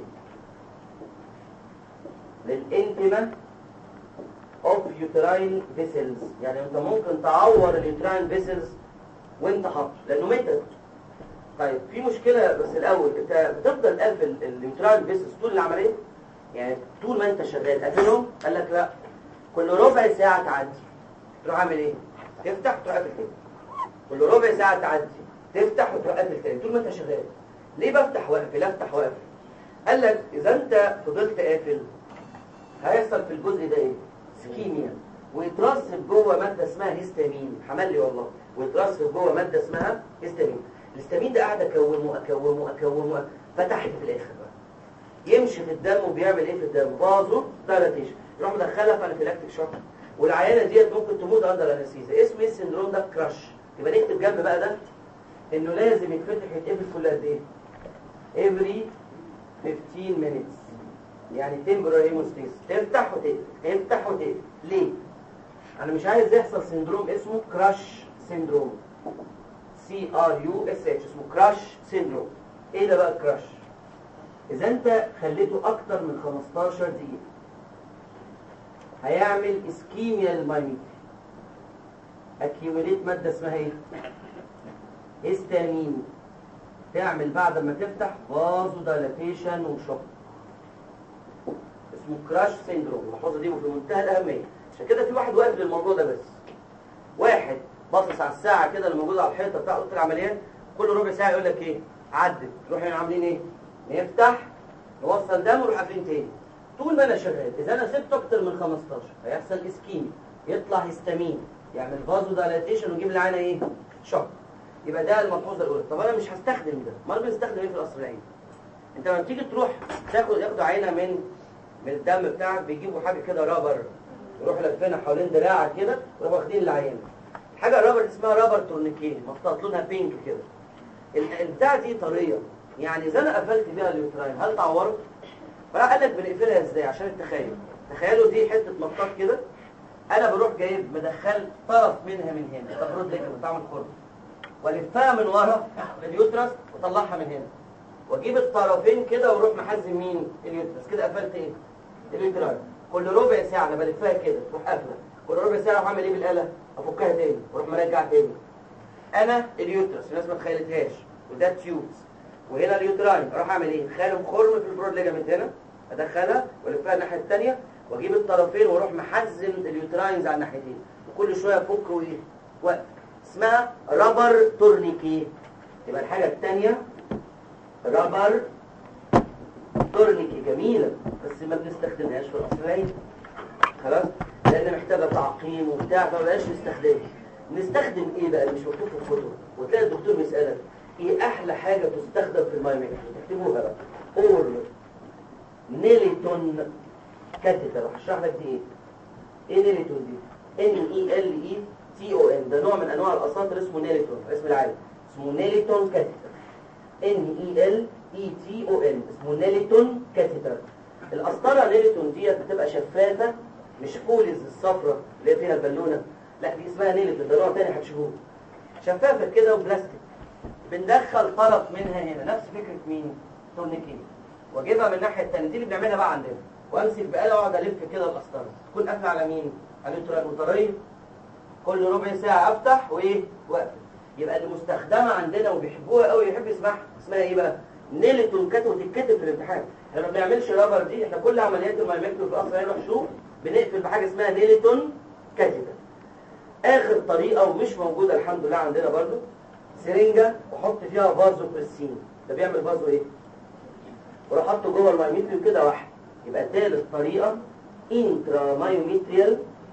للانتما اوف يوتراين فيسلز يعني انت ممكن تعور اليوتراين فيسلز وانت حاطه لانه ميتال طيب في مشكلة بس الأول أنت بتفضل قافل اليوتراين فيسلز طول العملية يعني طول ما أنت شغال قافلهم قال لك لا كل ربع ساعة تعدي تروح عامل إيه؟ تفتح تروح قافل تاني كل ربع ساعة تعدي تفتح وتروح قافل تاني طول ما أنت شغال ليه بفتح واقفل أفتح واقفل؟ قال لك إذا أنت فضلت قافل هيحصل في الجزء ده إيه؟ سكيميا ويترسب جوه مادة اسمها هيستامين حمل لي والله ويترسب جوه مادة اسمها هيستامين الهستامين ده قاعد اكومه اكومه اكومه فتحت في الاخر بقى يمشي في الدم وبيعمل ايه في الدم بازو دايلاتيشن يروح مدخلها في انافيلاكتيك شوك والعيانه ديت ممكن تموت اندر انستيزيا اسم ايه السندروم ده كراش يبقى نكتب جنب بقى ده انه لازم يتفتح يتقفل كل قد ايه every 15 minutes يعني temporary hemostasis تفتح وتقفل تفتح وتقفل ليه انا مش عايز يحصل سندروم اسمه كراش سندروم سي ار يو اس اتش اسمه كراش سيندروم ايه ده بقى الكراش اذا انت خليته اكتر من 15 دقيقه هيعمل اسكيميا للمايميتري اكيوليت ماده اسمها ايه هيستامين تعمل بعد ما تفتح فازو دايلاتيشن وشوك اسمه كراش سيندروم المحفظه دي في منتهى الاهميه عشان كده في واحد واقف للموضوع ده بس واحد باصص على الساعه كده اللي موجوده على الحيطه بتاع اوضه العمليات كل ربع ساعه يقول لك ايه عدت نروح هنا عاملين ايه نفتح نوصل دم ونروح قافلين تاني طول ما انا شغال اذا انا سبت اكتر من 15 هيحصل اسكيمي يطلع هيستامين يعمل فازو دايلاتيشن ويجيب لي عينه ايه شوك يبقى ده الملحوظه الاولى طب انا مش هستخدم ده امال بنستخدم ايه في القصر العيني انت لما بتيجي تروح تاخد ياخدوا عينه من من الدم بتاعك بيجيبوا حاجه كده رابر يروحوا لافينها حوالين دراعك كده ويروحوا واخدين العينه حاجه رابر اسمها رابر تورنيكيه مخطط لونها بينك كده ال- البتاع دي طريه يعني اذا انا قفلت بيها اليوتراين هل تعورت فراح قال لك بنقفلها ازاي عشان التخيل تخيلوا دي حته مطاط كده انا بروح جايب مدخل طرف منها من هنا ده برود ليجمنت بعمل خرم والفها من ورا اليوترس واطلعها من هنا واجيب الطرفين كده واروح محزم مين اليوترس كده قفلت ايه اليوتراين كل ربع ساعه انا بلفها كده تروح قافله كل ربع ساعه اعمل ايه بالاله افكها تاني واروح مرجع تاني انا اليوترس الناس ما تخيلتهاش وده تيوبس وهنا اليوتراين اروح اعمل ايه خالم خرم في البرود ليجامنت هنا ادخلها والفها الناحيه الثانيه واجيب الطرفين واروح محزم اليوتراينز على الناحيتين وكل شويه افك وايه وقف اسمها رابر تورنيكي يبقى الحاجه الثانيه رابر تورنيكي جميله بس ما بنستخدمهاش في القصرين خلاص لان محتاجه تعقيم وبتاع فما بقاش نستخدمها نستخدم ايه بقى اللي مش مكتوب في الكتب وتلاقي الدكتور بيسالك ايه احلى حاجه تستخدم في المايميك تكتبوها بقى اور نيليتون كاتيتر هشرح لك دي ايه ايه نيليتون دي ان اي ال اي تي او ان ده نوع من انواع الاساطر اسمه نيليتون اسم العالم اسمه نيليتون كاتيتر ان اي ال اي تي او ان اسمه نيليتون كاتيتر القسطره نيليتون ديت بتبقى شفافه مش فولز الصفرة اللي هي فيها البالونه لا دي اسمها نيليتون ده نوع تاني هتشوفوه شفافه كده وبلاستيك بندخل طرف منها هنا نفس فكره مين تورنيكيه واجيبها من الناحيه الثانيه دي اللي بنعملها بقى عندنا وامسك بآلة واقعد الف كده القسطره تكون قافله على مين على الوتريه كل ربع ساعه افتح وايه واقفل يبقى اللي مستخدمه عندنا وبيحبوها قوي يحب يسمعها اسمها ايه بقى نيلتون كات وتتكتب في الامتحان احنا ما بنعملش رابر دي احنا كل عمليات المايمكتور في الاصل هنا شوف بنقفل بحاجه اسمها نيلتون كاتيتر اخر طريقه ومش موجوده الحمد لله عندنا برضو سرنجه وحط فيها فازو بريسين ده بيعمل فازو ايه وراح حاطه جوه المايوميتريوم كده واحد يبقى ثالث طريقه انترا مايوميتريال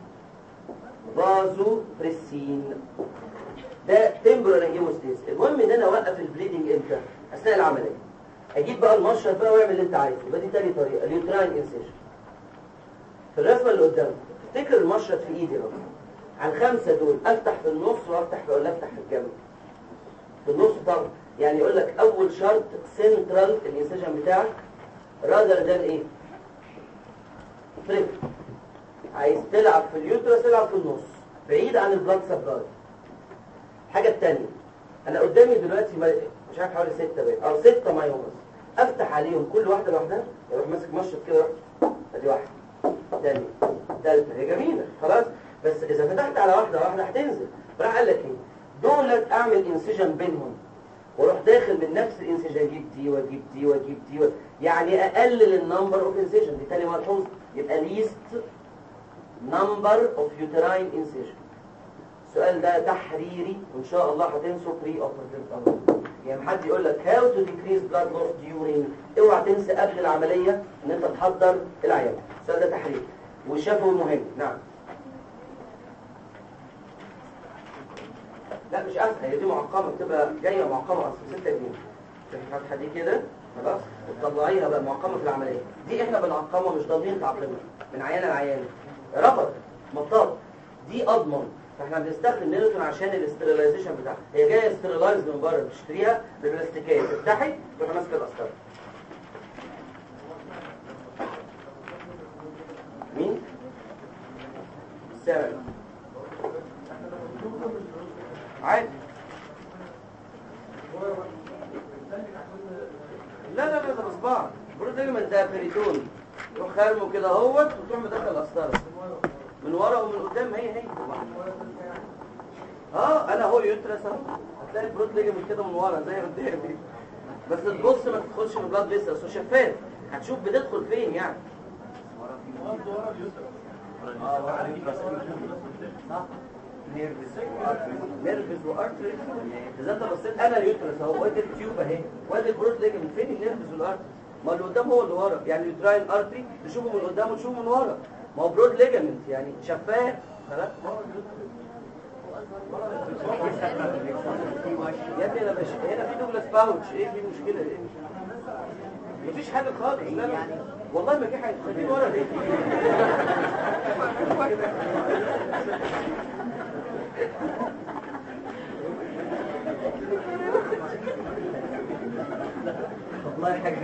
فازو بريسين ده تمبرال هيموستيز المهم ان انا اوقف البليدنج امتى اثناء العمليه اجيب بقى المشرط بقى واعمل اللي انت عايزه يبقى دي تاني طريقه اليوتراين انسيشن في الرسمه اللي قدامك تفتكر المشرط في ايدي اهو على الخمسه دول افتح في النص وافتح في ولا افتح في الجنب في النص طبعا يعني يقول لك اول شرط سنترال الانسيشن بتاعك رادر ذان ايه فريك عايز تلعب في اليوترس تلعب في النص بعيد عن البلاد سبلاي الحاجه الثانيه انا قدامي دلوقتي ما- مش عارف حوالي ستة باين او ستة مايومز افتح عليهم كل واحده لوحدها يروح ماسك مشط كده يروح ادي واحده تاني تالتة هي جميله خلاص بس اذا فتحت على واحده واحده هتنزل راح قال لك ايه دولت اعمل انسجن بينهم واروح داخل من نفس الانسجن اجيب دي واجيب دي واجيب دي و... يعني اقلل النمبر اوف انسجن دي تاني ملحوظ يبقى ليست نمبر اوف يوتراين انسجن السؤال ده تحريري وان شاء الله هتنسوا بري اوبرتيف يعني حد يقول لك هاو تو ديكريز بلاد لوس ديورينج اوعى تنسى قبل العمليه ان انت تحضر العيان السؤال ده تحريري وشافه مهم نعم لا مش اسهل هي دي معقمه بتبقى جايه معقمه اصلا 6 جنيه الفتحه دي كده خلاص وتطلعيها بقى معقمه في العمليه دي احنا بنعقمها مش ضامنين تعقيمها من عيان لعيان ربط مطاط دي اضمن فاحنا بنستخدم نيلتون عشان الاسترلايزيشن بتاعها هي جايه استرلايز من بره بتشتريها ببلاستيكيه تفتحي تروح ماسكه القسطره مين؟ سامع عادي لا لا لا ده بصباع برود ليجمنت ده بريتون تروح خارمه كده اهوت وتروح مدخل القسطره من ورا ومن قدام هي هي اه انا هو يوترس اهو هتلاقي البروت ليجمنت كده من ورا زي قدامي بس تبص ما تدخلش في البلاد لسه اصل شفاف هتشوف بتدخل فين يعني نيرفز وارتري اذا انت بصيت انا اليوترس اهو وادي التيوب اهي وادي البروت ليجمنت فين النيرفز والارتري ما اللي قدام هو اللي ورا يعني اليوتراين ارتري تشوفه من قدام وتشوفه من ورا ما هو برود ليجمنت يعني شفاف خلاص يا ابني انا مش هنا في دوجلاس باوتش ايه في مشكله ايه مفيش حاجه خالص لا لا والله ما في حاجه خليني ورا ليه والله حاجه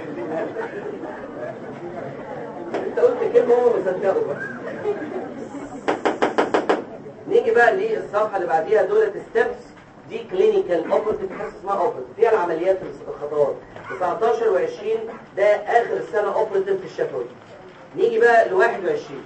انت قلت كلمه هو مصدقه بقى نيجي بقى للصفحه اللي بعديها دولت ستيبس دي كلينيكال اوبرتيف حاجه اسمها اوبرتيف فيها العمليات الخطوات 19 و20 ده اخر السنه اوبرتيف في الشفوي نيجي بقى ل 21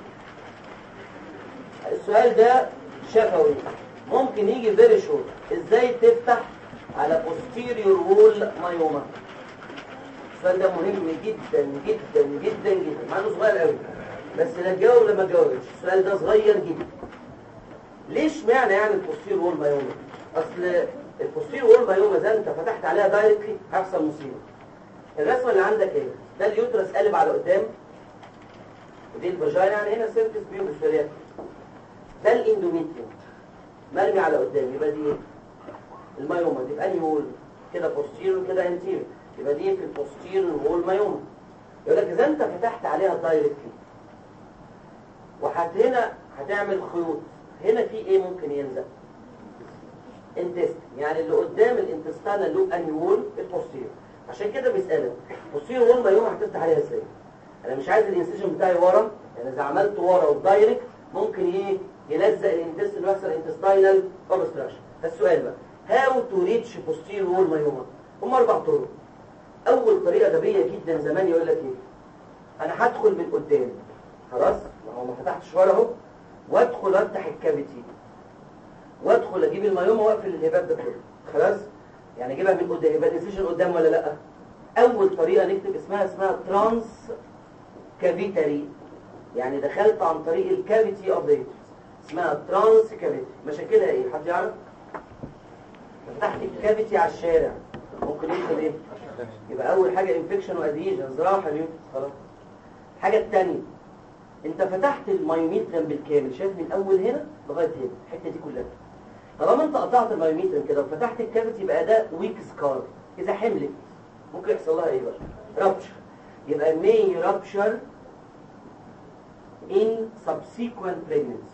السؤال ده شفوي ممكن يجي فيري شورت ازاي تفتح على posterior wall myoma السؤال ده مهم جدا جدا جدا جدا مع انه صغير قوي بس لا تجاوب لما تجاوبش السؤال ده صغير جدا ليش معنى يعني البوستير وول مايوما اصل البوستير وول مايوما اذا انت فتحت عليها دايركتلي هيحصل مصيبه الرسمه اللي عندك ايه ده اليوترس قالب على قدام ودي الفاجينا يعني هنا سيرفيس بيوم الشريعه ده الاندوميتريوم مرمي على قدام يبقى دي ايه المايوما دي في انهي وول كده بوستير وكده انتير يبقى دي في البوستير وول مايوما يقول لك اذا انت فتحت عليها دايركتلي وحت هنا هتعمل خيوط هنا في ايه ممكن يلزق انتست يعني اللي قدام الانتستانا لوب انهي وول البوستير عشان كده بيسالك بوستير وول مايوما هتفتح عليها ازاي انا مش عايز الانسيشن بتاعي ورا يعني اذا عملت ورا ودايركت ممكن ايه يلزق الانتستين ويحصل انتستاينال اوبستراكشن السؤال بقى هاو تو ريتش بوستير وول مايوما هم اربع طرق اول طريقه غبيه جدا زمان يقول لك ايه انا هدخل من قدام خلاص ما هو ما فتحتش ورا اهو وادخل افتح الكافيتي وادخل اجيب المايوما واقفل الهباب ده كله خلاص يعني اجيبها من قدام يبقى الانسيشن قدام ولا لا اول طريقه نكتب اسمها اسمها ترانس كافيتري يعني دخلت عن طريق الكافيتي اوف ذا اسمها ترانس كافيتي مشاكلها ايه حد يعرف فتحت الكافيتي على الشارع ممكن يدخل ايه يبقى اول حاجه انفكشن واديجن زراعه اليوم خلاص الحاجه الثانيه انت فتحت المايوميترم بالكامل شايف من اول هنا لغايه هنا الحته دي كلها طالما انت قطعت المايوميترم كده وفتحت الكافيتي يبقى ده ويك سكار اذا حملت ممكن يحصل لها ايه بقى رابشر يبقى may rupture in subsequent pregnancy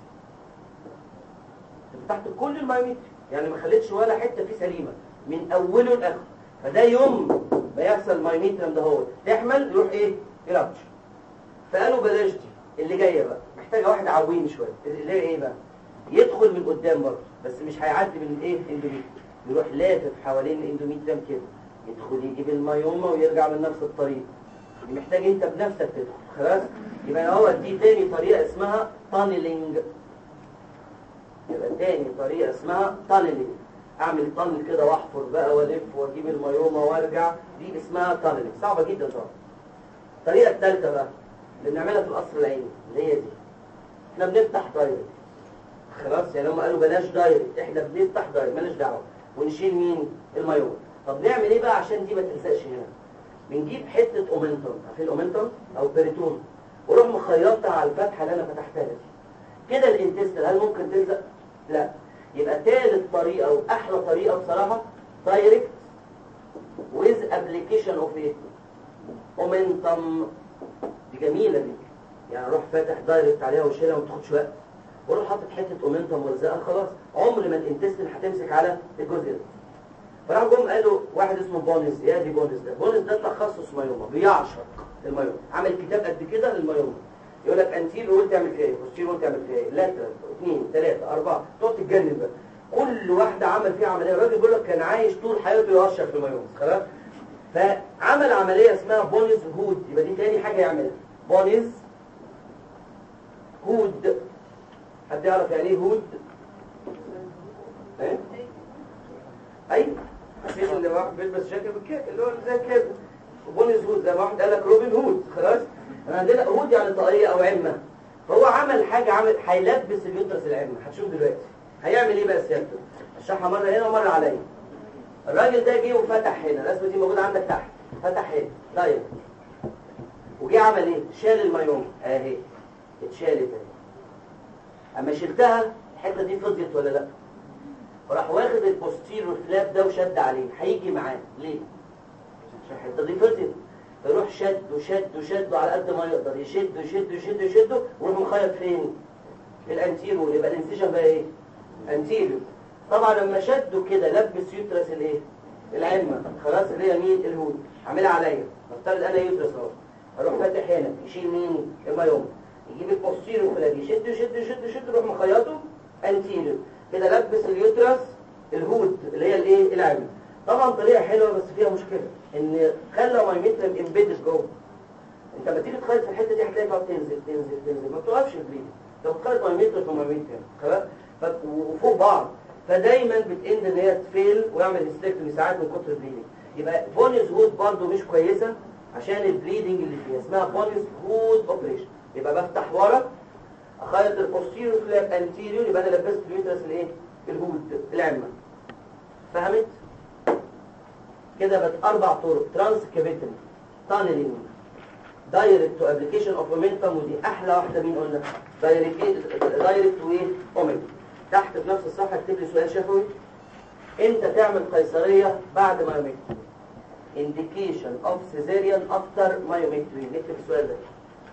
فتحت كل المايوميترم يعني ما خليتش ولا حته فيه سليمه من اوله لاخره فده يوم ما يحصل المايوميترم ده هو تحمل يروح ايه يرابشر فقالوا بلاش دي اللي جايه بقى محتاجه واحد عويم شويه اللي هي ايه بقى يدخل من قدام برضه بس مش هيعدي من الايه الاندوميتريوم يروح لافف حوالين الاندوميتريوم كده يدخل يجيب المايوما ويرجع من نفس الطريق دي محتاج انت بنفسك تدخل خلاص يبقى هو دي تاني طريقه اسمها تانلينج يبقى تاني طريقه اسمها تانلينج اعمل تانل كده واحفر بقى والف واجيب المايوما وارجع دي اسمها تانلينج صعبه جدا طبعا الطريقه الثالثه بقى اللي بنعملها في القصر العيني اللي هي دي احنا بنفتح دايركت خلاص يعني هم قالوا بلاش دايركت احنا بنفتح دايركت مالناش دعوه ونشيل مين المايوما طب نعمل ايه بقى عشان دي ما تلزقش هنا بنجيب حته اومنتوم عارفين الاومنتوم او بيريتون ونروح مخيطها على الفتحه اللي انا فتحتها دي كده الانتستين هل ممكن تلزق لا يبقى ثالث طريقه واحلى طريقه بصراحه دايركت with application of ايه اومنتوم دي جميله دي يعني اروح فاتح دايركت عليها واشيلها وما تاخدش وقت واروح حاطط حته اومنتوم والزقها خلاص عمر ما الانتستين هتمسك على الجزء ده فراح جم قالوا واحد اسمه بونز يا دي بونز ده بونز ده تخصص مايوما بيعشق المايوما عمل كتاب قد كده للمايوما يقول لك انتيل وانت تعمل فيها ايه بوستير وانت تعمل فيها ايه لاترال اثنين ثلاثه اربعه تقعد تتجنن بقى كل واحده عمل فيها عمليه الراجل بيقول لك كان عايش طول حياته يعشق في المايوما خلاص فعمل عمليه اسمها بونز هود يبقى دي تاني حاجه يعملها بونز هود حد يعرف يعني ايه هود ايه ايوه حسيت ان واحد بيلبس جاكيت بالكيك اللي هو زي كده بونز هود زي ما واحد قال لك روبن هود خلاص انا عندنا هود يعني طاقيه او عمه فهو عمل حاجه عمل هيلبس اليوترس العمه هتشوف دلوقتي هيعمل ايه بقى سيادته اشرحها مره هنا ومره عليا الراجل ده جه وفتح هنا الرسمه دي موجوده عندك تحت فتح هنا دايركت وجه عمل ايه شال المايوم اهي اتشالت اهي اما شلتها الحته دي فضيت ولا لا وراح واخد البوستيرور فلاب ده وشد عليه هيجي معاه ليه عشان الحته دي فضيت فيروح شد وشد وشد على قد ما يقدر يشد ويشد ويشد ويشد ويروح مخيط فين في الانتيرو يبقى الانسيشن بقى ايه انتيرو طبعا لما شده كده لبس يوترس الايه العمه خلاص اللي هي مين الهود عاملها عليا نفترض انا يوترس اهو اروح فاتح هنا يشيل مين المايوم يجيب البوستيرو فلاب يشد يشد يشد يشد يروح مخيطه انتيرو كده لبس اليوترس الهود اللي هي الايه العمه طبعا طريقه حلوه بس فيها مشكله ان خلى مايمترم امبيدد جوه انت لما تيجي تخيط في الحته دي هتلاقي تقعد تنزل تنزل تنزل ما بتوقفش البليد لو تخيط مايمترم في مايمترم خلاص ف- وفوق بعض فدايما بتند ان هي تفيل ويعمل هيستكتومي ساعات من كتر البليدنج يبقى بونيز هود برضو مش كويسه عشان البليدنج اللي فيها اسمها بونيز هود اوبريشن يبقى بفتح ورا اخيط البوستيريور فلاب انتيريور يبقى انا لبست اليوترس الايه الهود العمه فهمت كده بقت اربع طرق ترانس كافيتري تانلينج دايركت تو ابلكيشن اوف مومنتم ودي احلى واحده مين قلنا دايركت دايركت وايه اوميجا تحت في نفس الصفحه اكتب لي سؤال شفوي انت تعمل قيصريه بعد مايوميكتومي indication of cesarean after myomectomy نكتب السؤال ده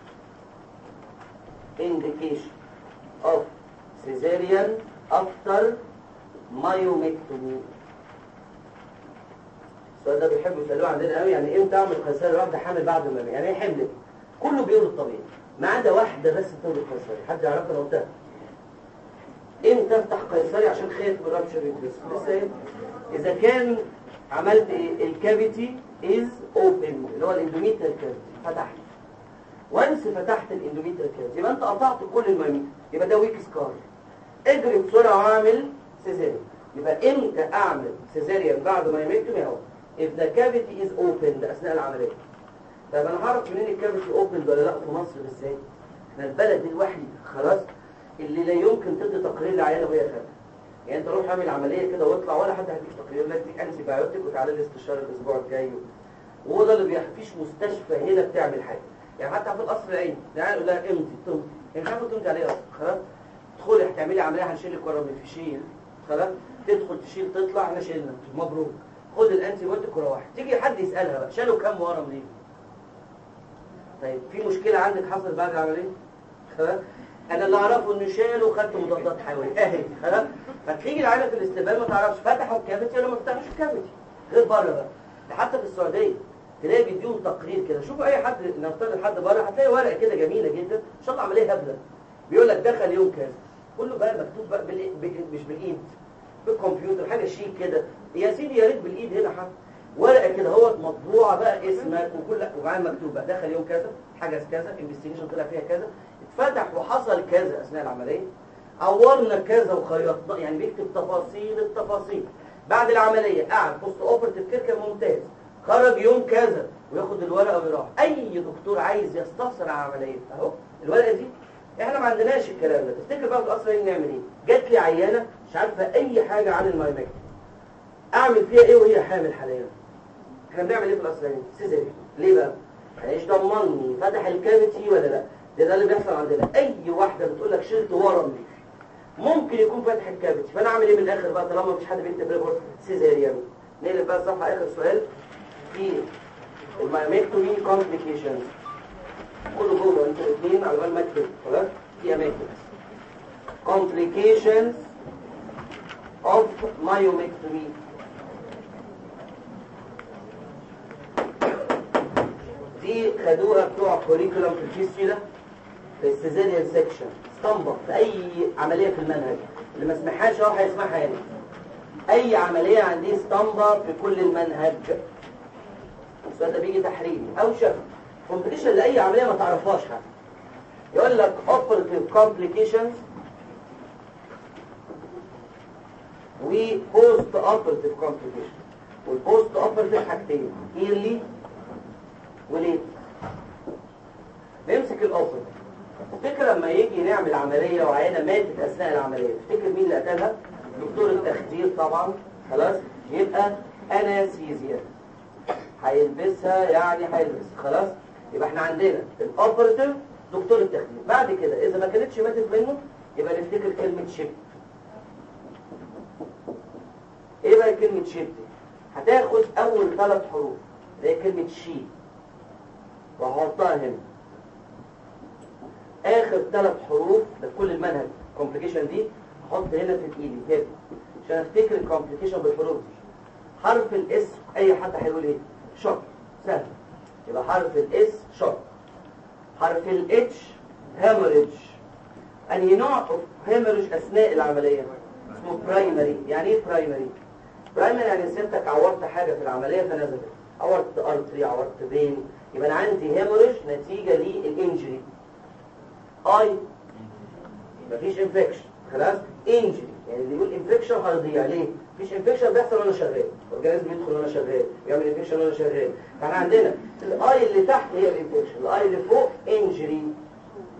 indication of cesarean after myomectomy السؤال ده بيحبوا يسألوه عندنا قوي يعني امتى اعمل قيصري واحدة حامل بعد ما يعني ايه حملت كله بيقول الطبيعي ما عدا واحدة بس بتقول قيصري حد يعرفها لو قلتها امتى افتح قيصري عشان خايف من رابشر الجسم لسه ايه اذا كان عملت ايه الكافيتي از اوبن اللي هو الاندوميتريال كافيتي فتحت وانس فتحت الاندوميتريال كافيتي يبقى انت قطعت كل الميميت يبقى ده ويك سكار اجري بسرعه واعمل سيزاريان يبقى امتى اعمل سيزاريان بعد ما يمكتم اهو if the cavity is opened اثناء العمليه طب انا هعرف منين الكافيتي اوبن ولا لا في مصر بالذات احنا البلد الوحيد خلاص اللي لا يمكن تدي تقرير لعيانه وهي خارجه يعني انت روح اعمل عمليه كده واطلع ولا حد هيديك تقرير لا تديك انتي بايوتيك وتعالى لي استشاره الاسبوع الجاي وهو ده اللي بيحكي فيش مستشفى هنا بتعمل حاجه يعني حتى في القصر العيني ده يقول لها امتي تمتي يعني مش عارفه تمتي عليه اصلا خلاص تدخلي هتعملي عمليه هنشيل لك ورا من الفشيل خلاص تدخل تشيل تطلع احنا شيلنا مبروك خد الانتي بايوتيك ورا واحد تيجي حد يسالها بقى شالوا كام ورا منين طيب في مشكله عندك حصلت بعد العمليه خلاص انا اللي اعرفه انه شالوا خدت مضادات حيويه اهي خلاص فتيجي العينه في الاستقبال ما تعرفش فتحوا الكافيتي ولا ما فتحوش الكافيتي غير بره بقى ده حتى في السعوديه تلاقي بيديهم تقرير كده شوفوا اي حد نفترض حد بره هتلاقي ورقه كده جميله جدا ان شاء الله عمليه هبله بيقول لك دخل يوم كذا كله بقى مكتوب بقى بالإيه؟ ب- مش بالايد بالكمبيوتر حاجه شيك كده يا سيدي يا ريت بالايد هنا حتى ورقه كده هو مطبوعه بقى اسمك وكل ومعاه مكتوب بقى دخل يوم كذا حجز كذا انفستيجيشن طلع فيها كذا اتفتح وحصل كذا اثناء العمليه عورنا كذا وخيطنا يعني بيكتب تفاصيل التفاصيل بعد العمليه قعد بوست اوبرتيف كير كان ممتاز خرج يوم كذا وياخد الورقه ويروح اي دكتور عايز يستفسر عن عمليه اهو الورقه دي احنا ما عندناش الكلام ده تفتكر بقى في القصر هنا نعمل ايه جات لي عيانه مش عارفه اي حاجه عن المايمكتومي اعمل فيها ايه وهي حامل حاليا احنا بنعمل ايه في القصر هنا سيزاريان ليه بقى ايش ضمني فتح الكافيتي ولا لا ده ده اللي بيحصل عندنا اي واحده بتقول لك شلت ورم لي ممكن يكون فاتح الكافيتي فانا اعمل ايه من الاخر بقى طالما مفيش حد بيكتب ريبورت سيزاريان نقلب بقى الصفحه اخر سؤال في المايمكتومي كومبليكيشنز كله جوه انتوا الاثنين على بال ما اكتب خلاص في اماكن complications of myomectomy دي خدوها بتوع كوريكولم في الفيستيولا في السيزيريان سيكشن اسطمبة في اي عملية في المنهج اللي ما سمعهاش هو هيسمعها يعني اي عملية عندي اسطمبة في كل المنهج السؤال ده بيجي تحريري او شفوي كومبليكيشن لاي عمليه ما تعرفهاش حاجه يقول لك operative complications و post operative complications والبوست operative حاجتين early وليت نمسك الاوبريتيف تفتكر لما يجي نعمل عمليه وعينه ماتت اثناء العمليه تفتكر مين اللي قتلها دكتور التخدير طبعا خلاص يبقى انستيزيا هيلبسها يعني هيلبس خلاص يبقى احنا عندنا الاوبراتيف دكتور التخدير بعد كده اذا ما كانتش ماتت منه يبقى نفتكر كلمه شيب ايه بقى كلمه شيب دي هتاخد اول ثلاث حروف اللي هي كلمه شي وهحطها هنا اخر ثلاث حروف ده كل المنهج كومبليكيشن دي احط هنا في ايدي كده عشان افتكر الكومبليكيشن بالحروف دي حرف الاس اي حد هيقول ايه شوك سهل يبقى حرف الاس شوك حرف الاتش هيموريج انهي نوع اوف هيموريج اثناء العمليه اسمه برايمري يعني ايه برايمري برايمري يعني سيبتك عورت حاجه في العمليه فنزلت عورت ارتري عورت فين يبقى انا عندي هيموريج نتيجه للانجري اي مفيش انفكشن خلاص انجري يعني اللي يقول انفكشن هيضيع ليه مفيش انفكشن بيحصل وانا شغال الاورجانيزم بيدخل وانا شغال يعمل انفكشن وانا شغال فاحنا عندنا الاي اللي تحت هي الانفكشن الاي اللي فوق انجري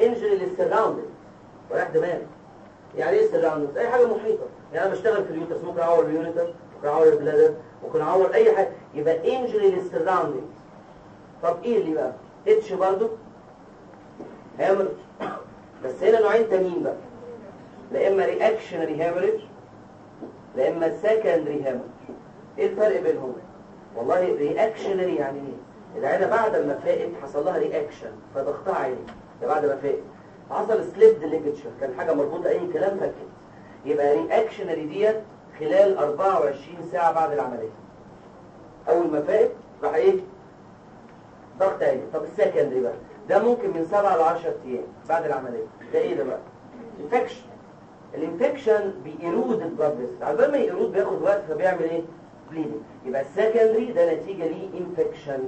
انجري للسراوندنج ورايح دماغ يعني ايه سراوندنج اي حاجه محيطه يعني انا بشتغل في اليوترس ممكن اعور اليونيتر ممكن اعور البلادر ممكن اعور اي حاجه يبقى انجري للسراوندنج طب ايه اللي بقى اتش برضه هامر بس هنا نوعين تانيين بقى لا اما رياكشنري هامرج لا اما سكندري هامرج ايه الفرق بينهم والله رياكشنري يعني ايه العينه بعد ما فاقت حصل لها رياكشن فضغطها عالي ده بعد ما فاقت حصل سليبد ليجتشر كان حاجه مربوطه اي كلام فكت يبقى رياكشنري ديت خلال 24 ساعه بعد العمليه اول ما فاقت راح ايه ضغط عالي طب السكندري بقى ده ممكن من 7 ل 10 ايام بعد العمليه ده ايه ده بقى انفكشن الانفكشن بيرود البلاد فيسل على بال ما يرود بياخد وقت فبيعمل ايه بليدنج يبقى السكندري ده نتيجه ليه انفكشن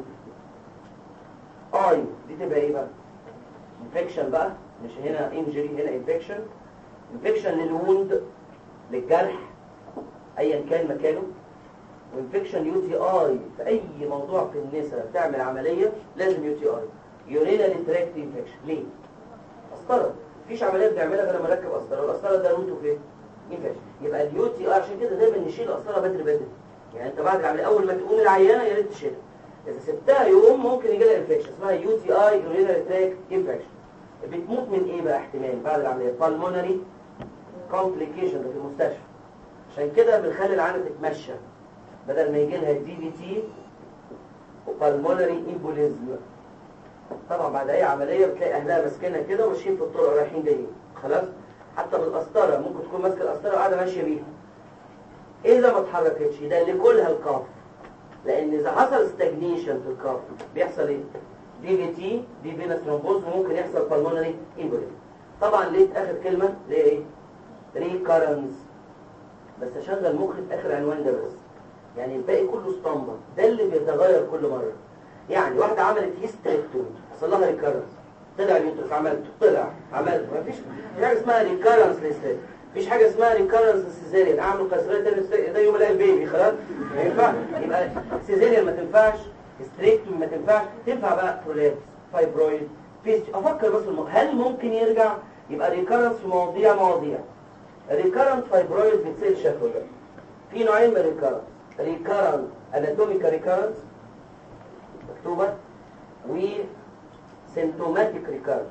اي دي تبقى ايه بقى انفكشن بقى مش هنا انجري هنا انفكشن انفكشن للوند للجرح ايا كان مكانه وانفكشن يو تي اي في اي موضوع في النساء بتعمل عمليه لازم يو تي اي يورينال تراكت انفكشن ليه قسطره مفيش عمليه بنعملها غير لما نركب قسطره والقسطره ده روته فين انفكشن يبقى اليو تي اي عشان كده دايما نشيل القسطره بدري بدري يعني انت بعد العمليه اول ما تقوم العيانه يا ريت تشيلها اذا سبتها يوم ممكن يجي لها انفكشن اسمها يو تي اي يورينال تراكت انفكشن بتموت من ايه بقى احتمال بعد العمليه بالمونري كومبليكيشن في المستشفى عشان كده بنخلي العيانه تتمشى بدل ما يجي لها دي في تي وبالمونري امبوليزم طبعا بعد اي عمليه بتلاقي اهلها ماسكينها كده وماشيين في الطرق رايحين جايين خلاص حتى بالقسطره ممكن تكون ماسكه القسطره وقاعده ماشيه بيها اذا ما اتحركتش ده اللي كلها الكاف لان اذا حصل ستاجنيشن في الكاف بيحصل ايه دي في تي دي فينس ثرومبوز وممكن يحصل بالمونري امبوليزم طبعا ليه اخر كلمه ليه ايه ريكارنس بس اشغل مخي في اخر عنوان ده بس يعني الباقي كله اسطمبة ده اللي بيتغير كل مرة يعني واحدة عملت هيستريكتومي حصل لها ريكارنس طلع اليوترس عملته طلع عملته مفيش مفيش حاجة اسمها ريكارنس للست مفيش حاجة اسمها ريكارنس للسيزيريان اعمل قيصرية تاني ده يوم الاقي البيبي خلاص ما ينفعش يبقى سيزيريان ما تنفعش هيستريكتومي ما تنفعش تنفع بقى برولابس فايبرويد فيست افكر بس الم... هل ممكن يرجع يبقى ريكارنس في مواضيع مواضيع ريكارنت فايبرويد بتصير شكله في نوعين من الريكارنس ريكارنت اناتوميكا ريكارنت مكتوبة و سيمتوماتيك ريكارنت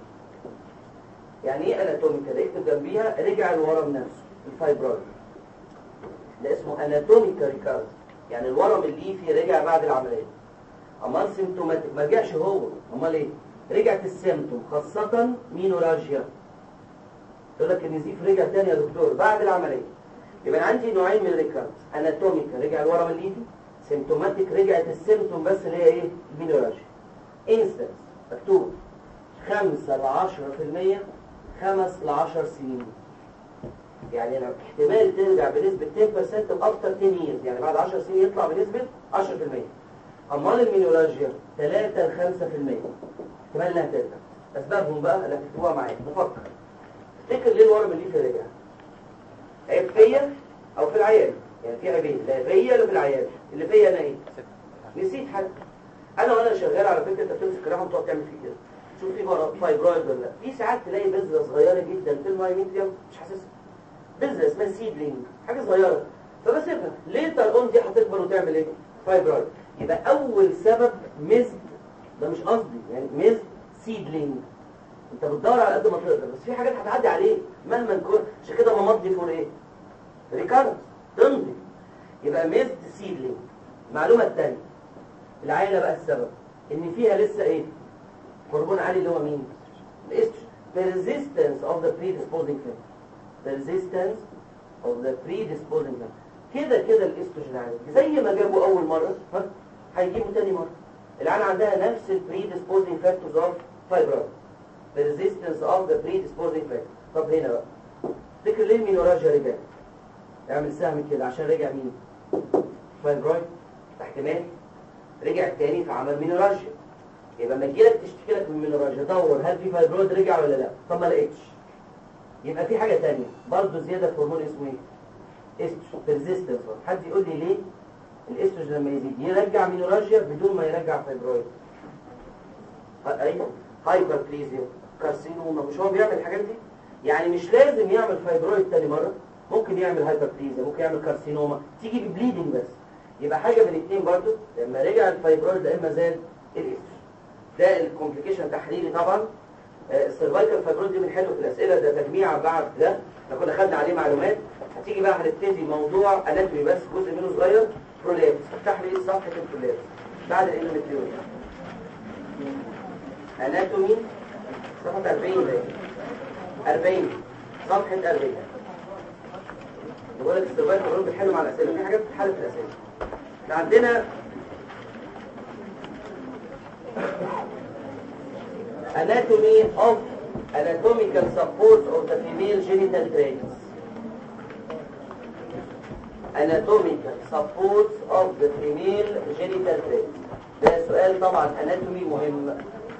يعني ايه اناتوميكا ده اكتب جنبيها رجع الورم نفسه الفايبرويد ده اسمه اناتوميكا ريكارنت يعني الورم اللي فيه رجع بعد العملية امال سيمتوماتيك ما رجعش هو امال ايه رجعت السيمتوم خاصة مينوراجيا يقول لك النزيف رجع تاني يا دكتور بعد العملية يبقى عندي نوعين من الريكارنس اناتوميكا رجع الورم الليفي سيمتوماتيك رجعت السيمتوم بس اللي هي ايه المينوراجيا انستنس مكتوب 5 ل 10% 5 ل 10 سنين يعني لو احتمال ترجع بنسبة 10% اكتر 10 years يعني بعد 10 سنين يطلع بنسبة 10% امال المينوراجيا 3 ل 5% احتمال انها ترجع اسبابهم بقى اللي هتكتبوها معايا نفكر تفتكر ليه الورم الليفي رجع عيب فيا او في العيان يعني في عيبين لا فيا ولا في العيان اللي فيا انا ايه نسيت حاجه انا وانا شغال على فكره انت بتمسك الرحم وتقعد تعمل فيه كده شوف في بقى فايبرويد ولا لا في ساعات تلاقي بذره صغيره جدا في المايميتريوم مش حاسسها بذره اسمها سيدلينج حاجه صغيره فبسيبها ليه الطرقون دي هتكبر وتعمل ايه فايبرويد يبقى اول سبب مزد ده مش قصدي يعني مزد سيدلينج انت بتدور على قد ما تقدر بس في حاجات هتعدي عليك مهما نكون عشان كده ممضي فور ايه ريكارنس تمضي يبقى ميزد سيدلينج المعلومه الثانيه العينه بقى السبب ان فيها لسه ايه هرمون عالي اللي هو مين الاستروجين the resistance of the predisposing factor the resistance of the predisposing factor كده كده الاستروجين عالي زي ما جابوا اول مره ها هيجيبوا تاني مره العينه عندها نفس ال predisposing factors of fibroid the resistance of the predisposing factor طب هنا بقى تفتكر ليه المينوراجيا رجع اعمل سهم كده عشان رجع مين فايبرويد احتمال رجع تاني فعمل مينوراجيا يبقى لما تجيلك تشتكي لك من مينوراجيا دور هل في فايبرويد رجع ولا لا طب ما لقيتش يبقى في حاجه تانية برضه زياده في هرمون اسمه ايه استروجين ريزيستنس حد يقول لي ليه الاستروجين لما يزيد يرجع مينوراجيا بدون ما يرجع فايبرويد ايوه هايبربليزيا كارسينوما مش هو بيعمل الحاجات دي يعني مش لازم يعمل فايبرويد تاني مره ممكن يعمل هايبربليزيا ممكن يعمل كارسينوما تيجي ببليدنج بس يبقى حاجه من الاثنين برضو لما رجع الفايبرويد ده اما زاد الاستروجين ده الكومبليكيشن تحليلي طبعا السيرفايكال فايبرويد دي من حلو في الاسئله ده تجميع بعد ده احنا كنا خدنا عليه معلومات هتيجي بقى هنبتدي موضوع اناتومي بس جزء منه صغير برولابس افتح لي صفحه البرولابس بعد الاندوميتريوز اناتومي صفحه 40 ده 40 صفحه 40 بقول لك السيرفايكال فايبرويد بتحل مع الاسئله في حاجات بتتحل في الاسئله احنا عندنا anatomy of anatomical support of the female genital tracts anatomical support of the female genital tracts ده سؤال طبعا anatomy مهم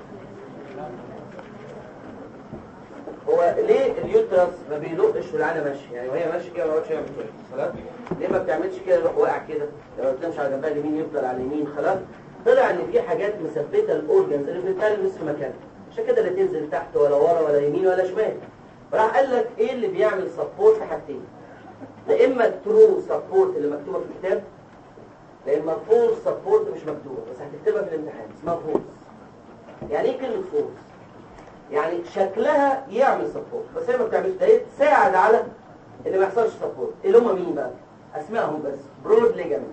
هو ليه اليوترس ما بيلقش والعانه ماشيه يعني وهي ماشيه كده ما يقعدش يعمل كده خلاص ليه ما بتعملش كده يروح واقع كده لو ما بتنامش على جنبها اليمين يفضل على اليمين خلاص طلع ان في حاجات مثبته الاورجنز اللي في البلفس في مكانها عشان كده لا تنزل تحت ولا ورا ولا يمين ولا شمال راح قال لك ايه اللي بيعمل سبورت في حاجتين لا اما الترو سبورت اللي مكتوبه في الكتاب لا اما فول سبورت مش مكتوبه بس هتكتبها في الامتحان اسمها فولس يعني ايه كلمه فولس يعني شكلها يعمل سبورت بس هي ما بتعملش ده هي تساعد على ان ما يحصلش سبورت اللي هم مين بقى اسمائهم بس برود ليجامنت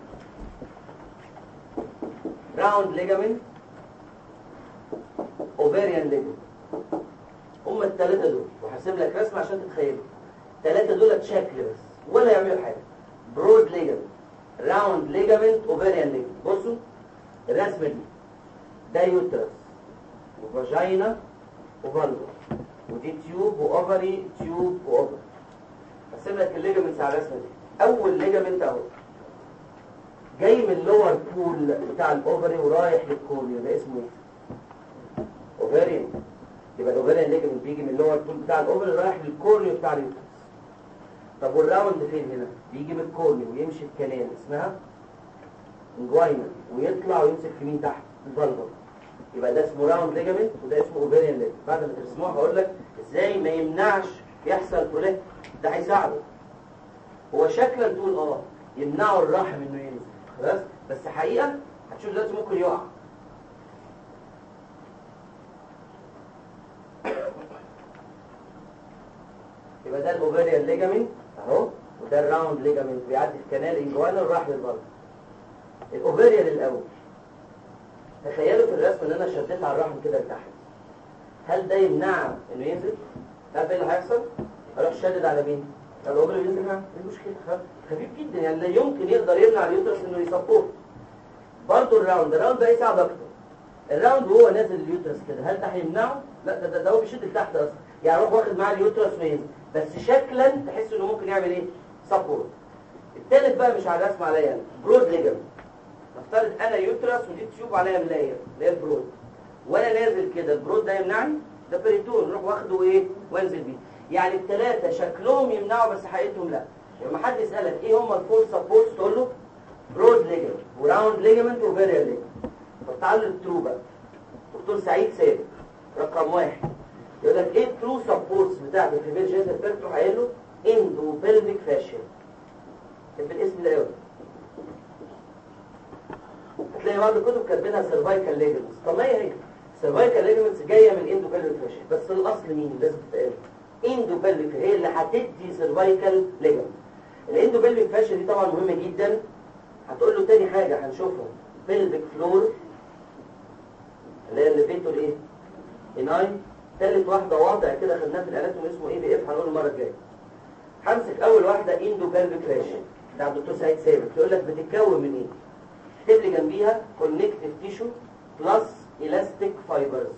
راوند ليجامنت اوفيريان ليجامنت هم الثلاثه دول وهرسم لك رسمه عشان تتخيلوا الثلاثه دول شكل بس ولا يعملوا حاجه برود ليجامنت راوند ليجامنت اوفيريان ليجامنت بصوا الرسمه دي ده يوترس وفاجينا وفالفا ودي تيوب واوفري تيوب واوفري هرسم لك الليجامنتس على الرسمه دي اول ليجامنت اهو جاي من اللور بول بتاع الاوفري ورايح للكورنيا ده اسمه اوفريان يبقى الاوفريان ليجمنت بيجي من اللور بول بتاع الاوفري رايح للكورنيا بتاع اليوترس طب والراوند فين هنا بيجي من الكورنيا ويمشي الكنال اسمها انجواينا ويطلع ويمسك في مين تحت الفالفا يبقى ده اسمه راوند ليجمنت وده اسمه اوفريان ليجمنت بعد ما ترسموها هقول لك ازاي ما يمنعش يحصل برولاكت ده هيساعده هو شكلا تقول اه يمنعوا الرحم انه ينزل خلاص بس حقيقة هتشوف دلوقتي ممكن يقع يبقى ده الاوفيريان ليجامنت اهو وده الراوند ليجامنت بيعدي الكنال انجوانا وراح للبلد الاوفيريان الاول تخيلوا في الرسم ان انا شديت على الرحم كده لتحت هل ده يمنع انه ينزل؟ عارف ايه اللي هيحصل؟ اروح شدد على مين؟ على الاوفيريان ينزل ايه المشكله؟ خفيف جدا يعني لا يمكن يقدر يمنع اليوترس انه يسبورت برضه الراوند الراوند ده يساعد اكتر الراوند وهو نازل اليوترس كده هل ده هيمنعه لا ده ده, ده هو بيشد لتحت اصلا يعني روح واخد معاه اليوترس وينزل بس شكلا تحس انه ممكن يعمل ايه سبورت التالت بقى مش على الرسم عليا انا برود ليجمنت نفترض انا يوترس ودي تيوب عليها ملايه اللي هي البرود وانا نازل كده البرود ده يمنعني ده بريتون نروح واخده ايه وانزل بيه يعني الثلاثه شكلهم يمنعوا بس حقيقتهم لا لما حد يسألك ايه هم الفول سبورتس تقول له برود ليجمنت وراوند ليجمنت وفيريال ليجمنت طب تعالوا للترو بقى دكتور سعيد سابق رقم واحد يقول لك ايه الترو سبورتس بتاعت الفيميل جينيتال تراكت تروح قايل له اندو بيلفيك فاشيا بالاسم ده قوي هتلاقي بعض الكتب كاتبينها سيرفايكال ليجمنتس طب ما هي هي سيرفايكال ليجمنتس جايه من اندو بيلفيك فاشيا بس الاصل مين لازم تتقال اندو بيلفيك هي اللي هتدي سيرفايكال ليجمنت الاندو بيلفيك فاشيا دي طبعا مهمه جدا هتقول له تاني حاجه هنشوفها بيلفيك فلور اللي هي الليفيتور ايه اناي تالت واحده وضع كده خدناه في الاناتومي اسمه ايه بي اف هنقوله المره الجايه همسك اول واحده اندو بيلفيك فاشيا بتاع الدكتور سعيد ثابت يقول لك بتتكون من ايه اكتب لي جنبيها كونكتيف تيشو بلس الاستيك فايبرز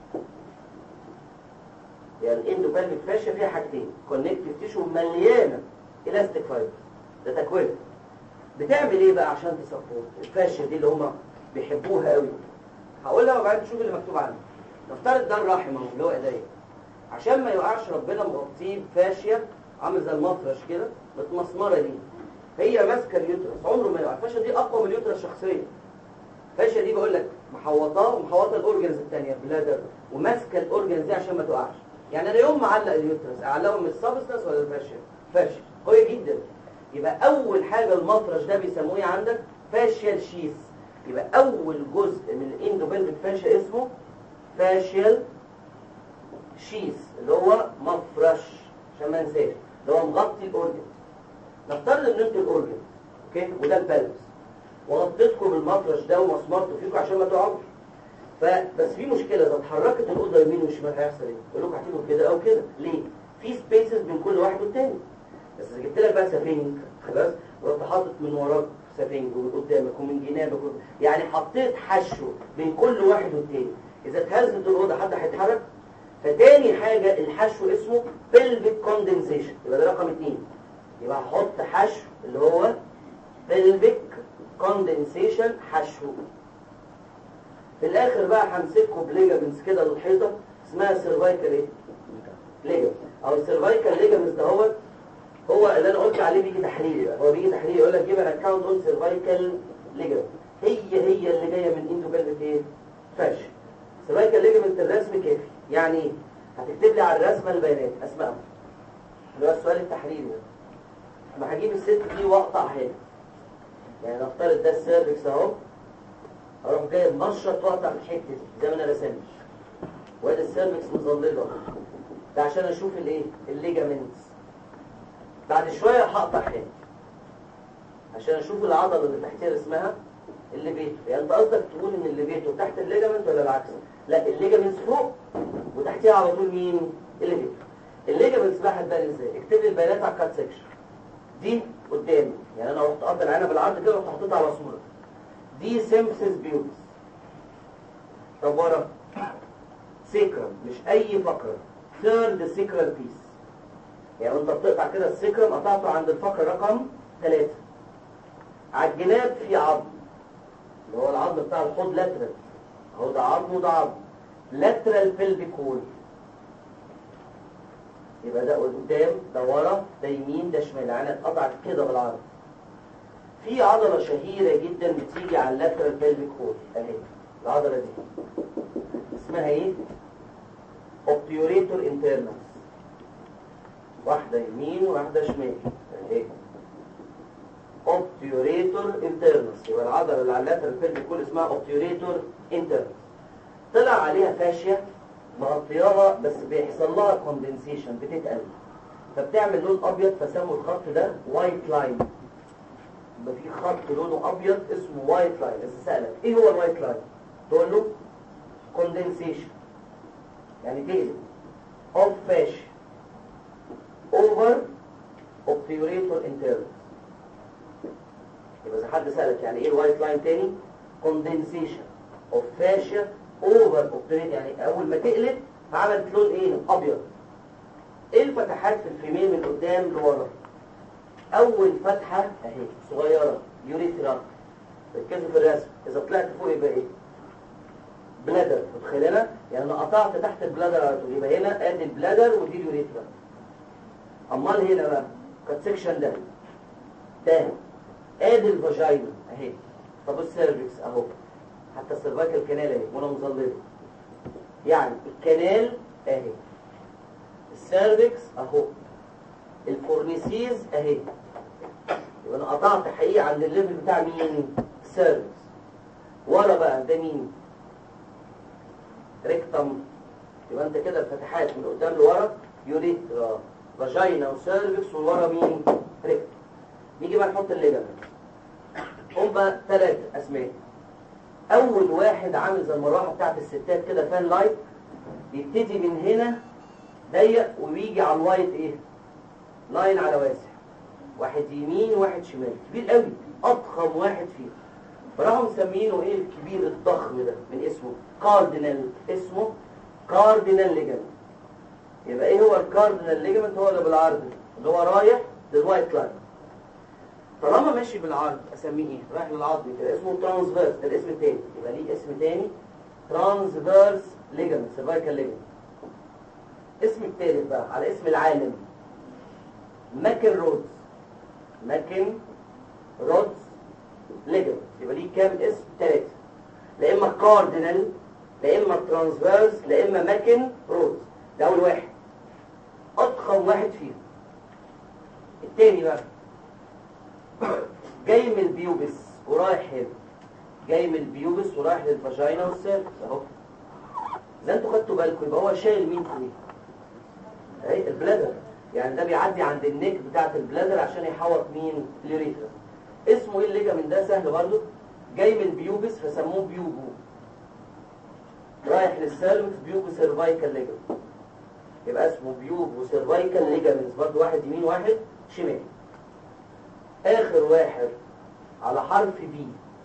يعني الاندو بيلفيك فاشيا فيها حاجتين كونكتيف تيشو مليانه الاستيك فايبر ده تكوين بتعمل ايه بقى عشان تسبورت الفاشيه دي اللي هم بيحبوها قوي هقولها وبعدين تشوف اللي مكتوب عنها نفترض ده الرحم اهو اللي هو ايديا عشان ما يقعش ربنا مغطيه بفاشيه عامل زي المفرش كده متمسمره دي هي ماسكه اليوترس عمره ما يقع الفاشيه دي اقوى من اليوترس شخصيا الفاشيه دي بقول لك محوطاه ومحوطه الاورجنز الثانيه بلادر وماسكه الاورجنز دي عشان ما تقعش يعني انا يوم ما اعلق اليوترس اعلقه من السبستنس ولا الفاشيا فاشيا قوي جدا يبقى اول حاجه المفرش ده بيسموه إيه عندك فاشيال شيث يبقى اول جزء من الاندوبلفيك فاشيا اسمه فاشيال شيث اللي هو مفرش عشان ما ننساش اللي هو مغطي الاورجن نفترض ان انتوا الاورجن اوكي وده البلبس وغطيتكم بالمفرش ده ومسمرته فيكم عشان ما تقعوش فبس في مشكله اذا اتحركت الاوضه يمين وشمال هيحصل ايه؟ يقول لكم هتيجوا كده او كده ليه؟ في سبيسز بين كل واحد والتاني بس اذا جبت لك بقى سفنج خلاص ورحت حاطط من وراك سفنج ومن قدامك ومن جنابك و... يعني حطيت حشو بين كل واحد والتاني اذا اتهزت الاوضه حد هيتحرك فتاني حاجه الحشو اسمه pelvic condensation يبقى ده رقم اتنين يبقى هحط حشو اللي هو pelvic condensation حشو في الاخر بقى همسكه بليجامنتس كده للحيطه اسمها سيرفايكال ايه ليجامنت او السيرفايكال ليجامنتس ده هو هو اللي انا قلت عليه بيجي تحليلي بقى هو بيجي تحليلي يقول لك جيب ان اكونت اون سيرفايكال ليجامنت هي هي اللي جايه من اندو بلفيك ايه فاش سيرفايكال ليجامنت الرسم كافي يعني ايه هتكتب لي على الرسمه البيانات اسمائهم اللي هو السؤال التحليلي ده اما هجيب الست دي واقطع هنا يعني نفترض ده السيرفكس اهو اروح جايب مشرط واقطع الحته دي زي ما انا رسمت وادي السيرفكس مظلله ده عشان اشوف الايه الليجامنتس بعد شويه هقطع هنا عشان اشوف العضله اللي تحتها اسمها اللي بيته يعني انت قصدك تقول ان اللي بيته تحت الليجامنت ولا العكس لا الليجامنت فوق وتحتها على طول مين اللي بيته الليجامنتس بقى هتبان ازاي اكتب لي البيانات على الكات سيكشن دي قدامي يعني انا رحت قاطع العنب بالعرض كده ورحت حطيتها على صوره دي سيمفيس بيوتس طب ورا سيكرم مش اي فقره ثيرد سيكرال بيس يعني انت بتقطع كده السيكرم قطعته عند الفقره رقم ثلاثة على الجناب في عظم اللي هو العظم بتاع الحوض لاترال اهو ده عظم وده عظم لاترال بيلفيك وول يبقى ده قدام ده ورا ده يمين ده شمال يعني اتقطعت كده بالعرض في عضلة شهيرة جدا بتيجي على اللاترال بيلفيك وول اهي العضلة دي اسمها ايه؟ اوبتيوريتور انترنس واحدة يمين وواحدة شمال اهي اوبتيوريتور انترنس يبقى العضلة اللي على اللاترال بيلفيك وول اسمها اوبتيوريتور انترنس طلع عليها فاشية مغطياها بس بيحصل لها كوندنسيشن بتتقل فبتعمل لون ابيض فسموا الخط ده وايت لاين يبقى في خط لونه ابيض اسمه وايت لاين بس سألك ايه هو الوايت لاين تقول له كوندنسيشن يعني تقلب اوف فاش اوفر اوبتيوريتور انترنس يبقى اذا حد سألك يعني ايه الوايت لاين تاني كوندنسيشن اوف فاشيا اوفر اوبتيوريتور يعني اول ما تقلب عملت لون ايه ابيض ايه الفتحات في الفيميل من قدام لورا اول فتحة اهي صغيرة يوريثرا ركزوا في الرسم اذا طلعت فوق يبقى ايه بلادر متخيلنا يعني انا قطعت تحت البلادر على طول يبقى هنا ادي البلادر ودي اليوريثرا امال هنا بقى كات سيكشن ده تاني ادي الفاجينا اهي طب السيرفكس اهو حتى السيرفايكال كانال اهي وانا مظلله يعني الكنال اهي السيرفكس اهو الكورنيسيز اهي يبقى انا قطعت حقيقة عند الليفل بتاع مين السيرفكس ورا بقى ده مين ريكتم يبقى انت كده الفتحات من قدام لورا يوريثرا فاجينا وسيرفكس وورا مين ريكتم نيجي بقى نحط الليجمنت هم بقى ثلاث اسماء اول واحد عامل زي المروحه بتاعت الستات كده فان لايت يبتدي من هنا ضيق وبيجي على الوايت ايه لاين على واسع واحد يمين وواحد شمال كبير قوي اضخم واحد فيهم فراحوا مسمينه ايه الكبير الضخم ده من اسمه كاردينال اسمه كاردينال ليجمنت يبقى ايه هو الكاردينال ليجمنت هو اللي بالعرض اللي هو رايح للوايت لاين طالما ماشي بالعرض اسميه ايه رايح للعظم كده اسمه ترانسفيرس ده الاسم التاني يبقى ليه اسم تاني ترانسفيرس ليجمنت سيرفايكال ليجمنت اسم التالت بقى على اسم العالم ماكن رودز ماكن رودز ليجمنت يبقى ليه كام اسم تلاتة لا اما كاردينال لا اما ترانسفيرس لا اما ماكن روز ده اول واحد اضخم واحد فيهم التاني بقى جاي من البيوبس ورايح هنا جاي من البيوبس ورايح للفاجينا والسيرفس اهو اذا انتوا خدتوا بالكم يبقى هو شايل مين فوقيه اهي البلادر يعني ده بيعدي عند النيك بتاعت البلادر عشان يحوط مين اليوريثرا اسمه ايه الليجامنت ده سهل برضه جاي من البيوبس فسموه بيوبو رايح للسيرفكس بيوبو سيرفايكال ليجامنت يبقى اسمه بيوبو سيرفايكال ليجامنتس برضه واحد يمين واحد شمال اخر واحد على حرف بي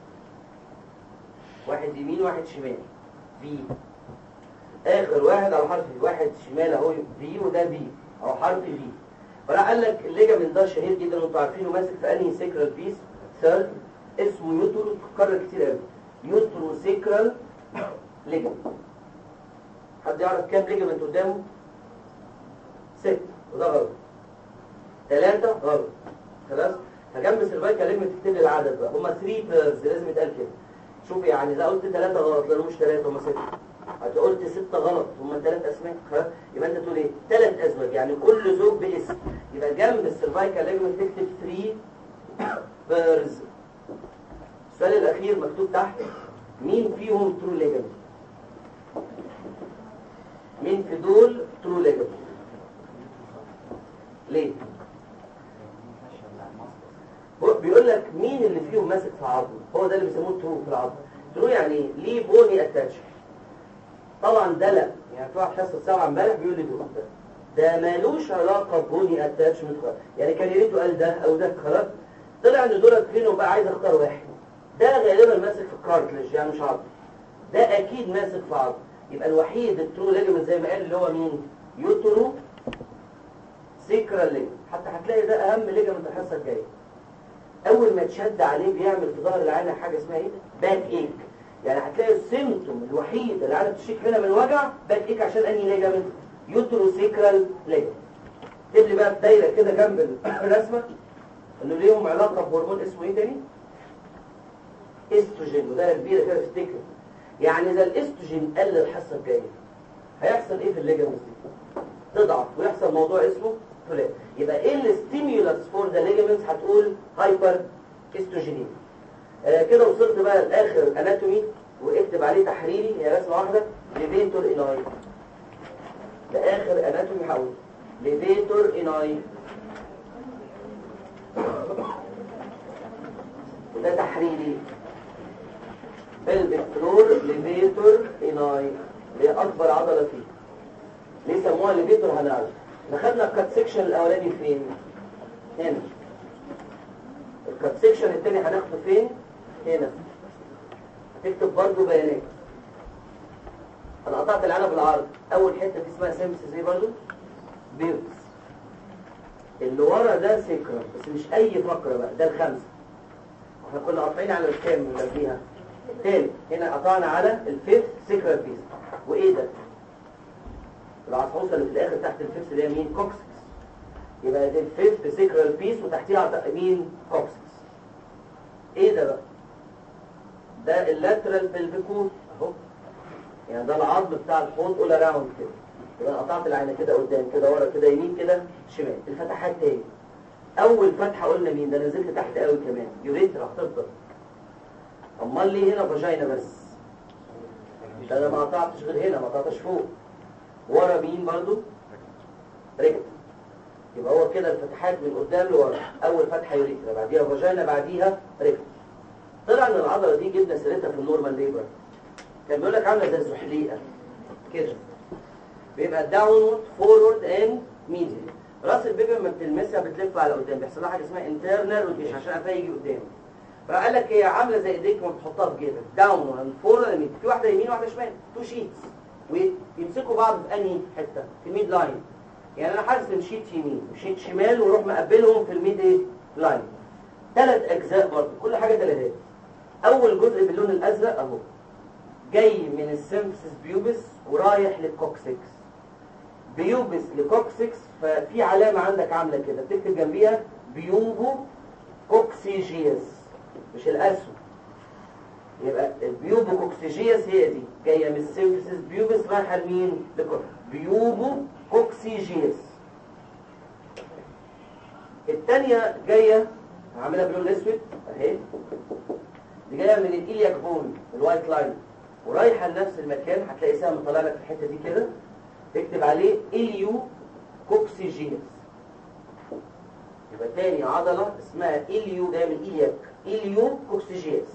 واحد يمين واحد شمال بي اخر واحد على حرف بي واحد شمال اهو بي وده بي او حرف بي فراح قال لك الليجامنت ده شهير جدا وانتوا عارفينه ماسك في انهي سيكرال بيس ثيرد اسمه يوترو تتكرر كتير قوي يوترو سيكرال ليجامنت حد يعرف كام ليجامنت قدامه ست وده غلط ثلاثة غلط خلاص فجنب السيرفايكال ليجمنت تكتب لي العدد بقى هما 3 بيرز لازم يتقال كده شوف يعني اذا قلت ثلاثة غلط لانه مش ثلاثة هما ستة هتقول قلت ستة غلط هما ثلاث اسماء خلاص يبقى انت تقول ايه ثلاث ازواج يعني كل زوج باسم يبقى جنب السيرفايكال ليجمنت تكتب 3 بيرز السؤال الاخير مكتوب تحت مين فيهم ترو ليجمنت مين في دول ترو ليجمنت ليه هو بيقول لك مين اللي فيهم ماسك في عظمه هو ده اللي بيسموه ترو في العظم ترو يعني ايه ليه بوني اتاتش طبعا ده لا يعني في واحد حصه سبعه امبارح بيقول لي ده ده مالوش علاقه ببوني اتاتشمنت خالص يعني كان يا ريته قال ده او ده خلاص طلع ان دول فين وبقى عايز اختار واحد ده غالبا ماسك في الكارتلج يعني مش عظم ده اكيد ماسك في عظم يبقى الوحيد الترو ليجمنت زي ما قال اللي هو مين يوترو سيكرال ليجمنت حتى هتلاقي ده اهم ليجمنت الحصه الجايه اول ما تشد عليه بيعمل في ظهر العين حاجه اسمها ايه باك ايك يعني هتلاقي السيمتوم الوحيد اللي عارف تشيك هنا من وجع باك ايك عشان انهي ليجمنت يوترو سيكرال ليجمنت اكتب لي بقى في دايره كده جنب الرسمه انه ليهم علاقه بهرمون اسمه ايه تاني استروجين وده كبيره كده تفتكر يعني اذا الاستروجين قل الحصه الجايه هيحصل ايه في الليجمنت دي تضعف ويحصل موضوع اسمه فلات يبقى ايه الستيمولس فور ذا ليجمنتس هتقول هايبر استروجينين آه كده وصلت بقى لاخر اناتومي واكتب عليه تحريري هي رسمه واحده ليفيتور اناي ده اخر اناتومي هقول ليفيتور اناي وده تحريري بلبك فلور ليفيتور اناي اللي هي اكبر عضله فيه ليه سموها ليفيتور هنعرف خدنا الكات سيكشن الاولاني فين هنا الكات سيكشن الثاني هناخده فين هنا تكتب برضو بيانات انا قطعت العنب بالعرض اول حته دي اسمها سيمسيس ايه برضو بيوتس اللي ورا ده سيكرا بس مش اي فقره بقى ده الخمسه احنا كنا قاطعين على الكام اللي قبليها الثالث هنا قطعنا على الفيفث سيكرا بيس وايه ده العصعوصه اللي في الاخر تحت الفيفث اللي هي مين كوكسكس يبقى دي الفيفث سيكرال بيس وتحتيها مين كوكسكس ايه ده بقى ده اللاترال بلفيكور اهو يعني ده العظم بتاع الحوض اول راوند كده يبقى قطعت العينه كده قدام كده ورا كده يمين كده شمال الفتحات تاني اول فتحه قلنا مين ده نزلت تحت قوي كمان يوريترا هتفضل امال ليه هنا فاجينا بس ده انا ما قطعتش غير هنا ما قطعتش فوق ورا مين برضو رجل يبقى هو كده الفتحات من قدام لورا اول فتحه يوريترا بعديها فاجينا بعديها رجل طلع ان العضله دي جبنا سيرتها في النورمال ليبر كان بيقول لك عامله زي الزحليقه كده بيبقى داونورد فورورد اند ميديال راس البيبي لما بتلمسها بتلف على قدام بيحصل لها حاجه اسمها انترنال روتيشن عشان قفاها يجي قدام فقال لك هي عامله زي ايديك ما بتحطها في جيبك داونورد فورورد اند في واحده يمين واحده شمال تو شيتس ويمسكوا بعض في انهي حته في الميد لاين يعني انا حاسس شيت يمين وشيت شمال واروح مقبلهم في الميد ايه لاين ثلاث اجزاء برضه كل حاجه ثلاثات اول جزء باللون الازرق اهو جاي من السيمفيسيس بيوبس ورايح للكوكسكس بيوبس لكوكسكس ففي علامة عندك عاملة كده بتكتب جنبيها بيوبو كوكسيجيس مش الأسود يبقى البيوبوكوكسيجياس هي دي جايه من السيمفيسيس بيوبس رايحه لمين لكل بيوبوكوكسيجياس الثانيه جايه هعملها باللون الاسود اهي دي جايه من الايلياك بون الوايت لاين ورايحه لنفس المكان هتلاقي سهم طالع لك في الحته دي كده اكتب عليه اليو كوكسيجينس يبقى تاني عضله اسمها اليو جايه من ايلياك اليو كوكسيجينس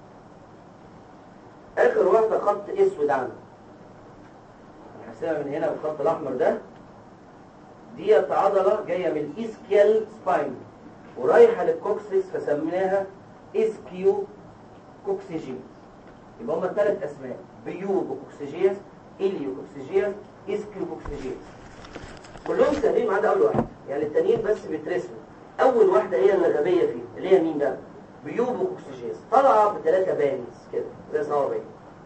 اخر واحده خط اسود عنه هسيبها من هنا بالخط الاحمر ده ديت عضله جايه من الاسكيال سباين ورايحه للكوكسيس فسميناها اسكيو كوكسيجينس يبقى هما ثلاث اسماء بيوبو كوكسيجياس اليو كوكسيجياس اسكيو كوكسيجياس كلهم سهلين ما عدا اول واحد يعني التانيين بس بيترسموا اول واحده هي اللي غبيه فيه اللي هي مين بقى بيوبو كوكسيجياس طالعه بثلاثه بانز كده زي صوابع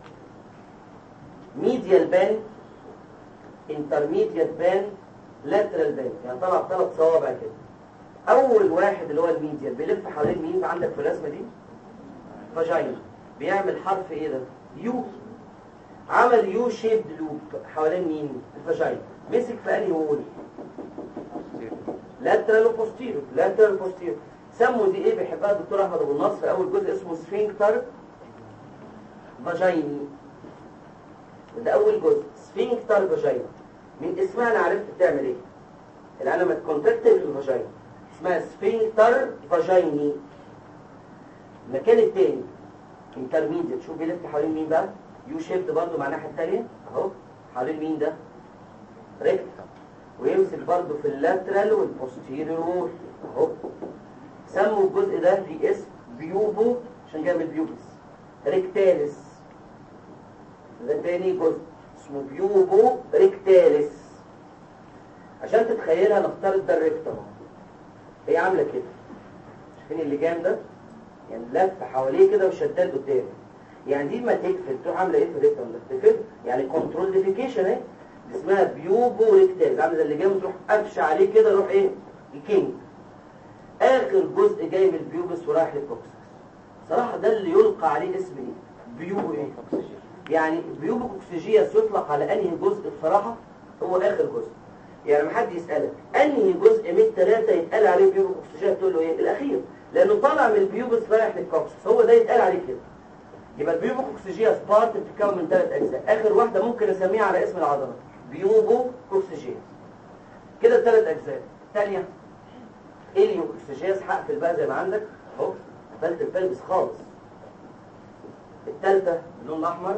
ميديال بان انترميديال بان لاترال بان يعني طالعه بثلاث صوابع كده اول واحد اللي هو الميديال بيلف حوالين مين عندك في الرسمه دي فاجينا بيعمل حرف ايه ده يو عمل يو شيب لوب حوالين مين الفاجينا مسك في انهي وول لاترال وبوستيرو لاترال وبوستيرو سموا دي ايه بيحبها الدكتور احمد ابو النصر في اول جزء اسمه سفينكتر فاجيني ده اول جزء سفينكتر فاجينا من اسمها انا عرفت بتعمل ايه العلامه كونتراكتيف الفاجينا اسمها سفينكتر فاجيني المكان التاني انترميديت شوف بيلف حوالين مين بقى يو شيفت برضه مع الناحيه الثانيه اهو حوالين مين ده ريكت ويمسك برضه في اللاترال والبوستيريور اهو سموا الجزء ده في اسم بيوبو عشان جاي من البيوبس ريكتاليس ده تاني جزء اسمه بيوبو ريكتاليس عشان تتخيلها نفترض ده الريكتم هي عامله كده شايفين اللجام ده يعني لف حواليه كده وشداد قدامه يعني دي ما تقفل تروح عامله ايه في الريكتم ده تقفل يعني كنترول ديفيكيشن اهي دي اسمها بيوبو ريكتاليس عامله زي اللجام تروح قفشه عليه كده يروح ايه الكينج اخر جزء جاي من البيوبس ورايح للكوكسس صراحه ده اللي يلقى عليه اسم ايه بيوبو ايه يعني بيوبو كوكسيجياس يطلق على انهي جزء بصراحه هو اخر جزء يعني لما حد يسالك انهي جزء من الثلاثه يتقال عليه بيوبو كوكسيجياس تقول له ايه الاخير لانه طالع من البيوبس رايح للكوكسس هو ده يتقال عليه كده يبقى البيوبو كوكسيجياس بارت بتتكون من ثلاث اجزاء اخر واحده ممكن اسميها على اسم العضله بيوبو كوكسيجياس كده الثلاث اجزاء ثانيه اليو كوكسيجياس هقفل بقى زي ما عندك اهو قفلت البلبس خالص الثالثه اللون الاحمر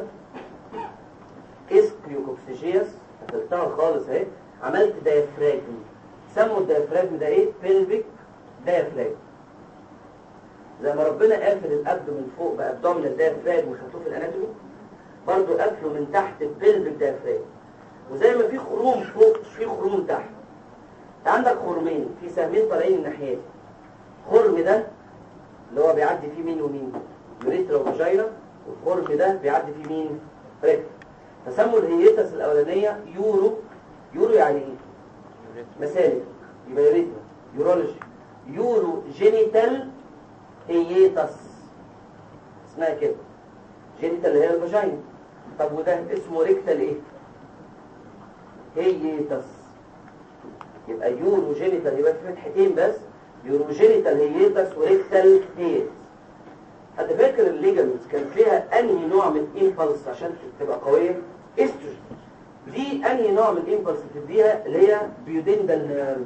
اسكيوكوكسيجياس قفلتها خالص اهي عملت دايفراجم سموا الدايفراجم ده ايه بيلفيك دايفراجم زي ما ربنا قافل الابد من فوق بابدومينال دايفراجم وخدتوه في الاناتومي برضه قافله من تحت البيلفيك دايفراجم وزي ما في خروم فوق في خروم تحت انت عندك خرمين في سهمين طالعين الناحيه دي خرم ده اللي هو بيعدي فيه مين ومين يوريترا وفاجينا والخرم ده بيعدي فيه مين ريكت فسموا الهيتس الاولانيه يورو يورو يعني ايه مسالك يبقى يوريترا يورولوجي يورو جينيتال هيتس اسمها كده جينيتال اللي هي الفاجينا طب وده اسمه ريكتال ايه هيتس يبقى يورو جينيتال يبقى في فتحتين بس يورو جينيتال هيتس وريكتال هيتس حد فاكر الليجامنتس كان فيها انهي نوع من الامبلس عشان تبقى قويه استروجين دي انهي نوع من الامبلس بتديها اللي هي بيودندال نيرف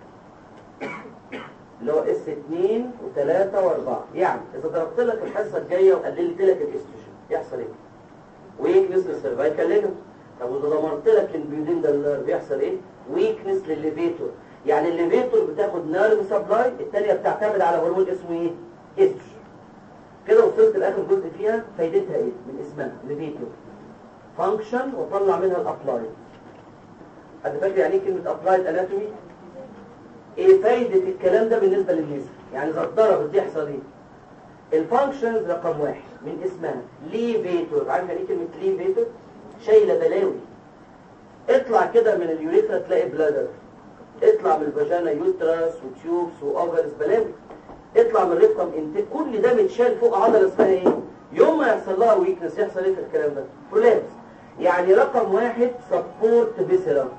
اللي هو اس 2 و3 و4 يعني اذا ضربت لك الحصه الجايه وقللت لك الاستروجين يحصل ايه ويكنس للسيرفايكال ليجمنت طب واذا دمرت لك البيودندال نيرف بيحصل ايه ويكنس للليفيتور يعني الليفيتور بتاخد نيرف سبلاي الثانيه بتعتمد على هرمون اسمه ايه استروجين كده وصلت لاخر جزء فيها فايدتها ايه من اسمها ليفيتور فانكشن وطلع منها الابلايد حد فاكر يعني ايه كلمه ابلايد اناتومي ايه فايده الكلام ده بالنسبه للنساء يعني اذا اتضربت دي يحصل ايه الفانكشنز رقم واحد من اسمها ليفيتور عارف يعني ايه كلمه ليفيتور شايله بلاوي اطلع كده من اليوريثرا تلاقي بلادر اطلع من الفاجانا يوترس وتيوبس واوفرز بلاوي اطلع من الريكتم انت كل ده متشال فوق عضله اسمها ايه يوم ما يحصل لها ويكنس يحصل ايه في الكلام ده برولابس يعني رقم واحد سبورت بيسرا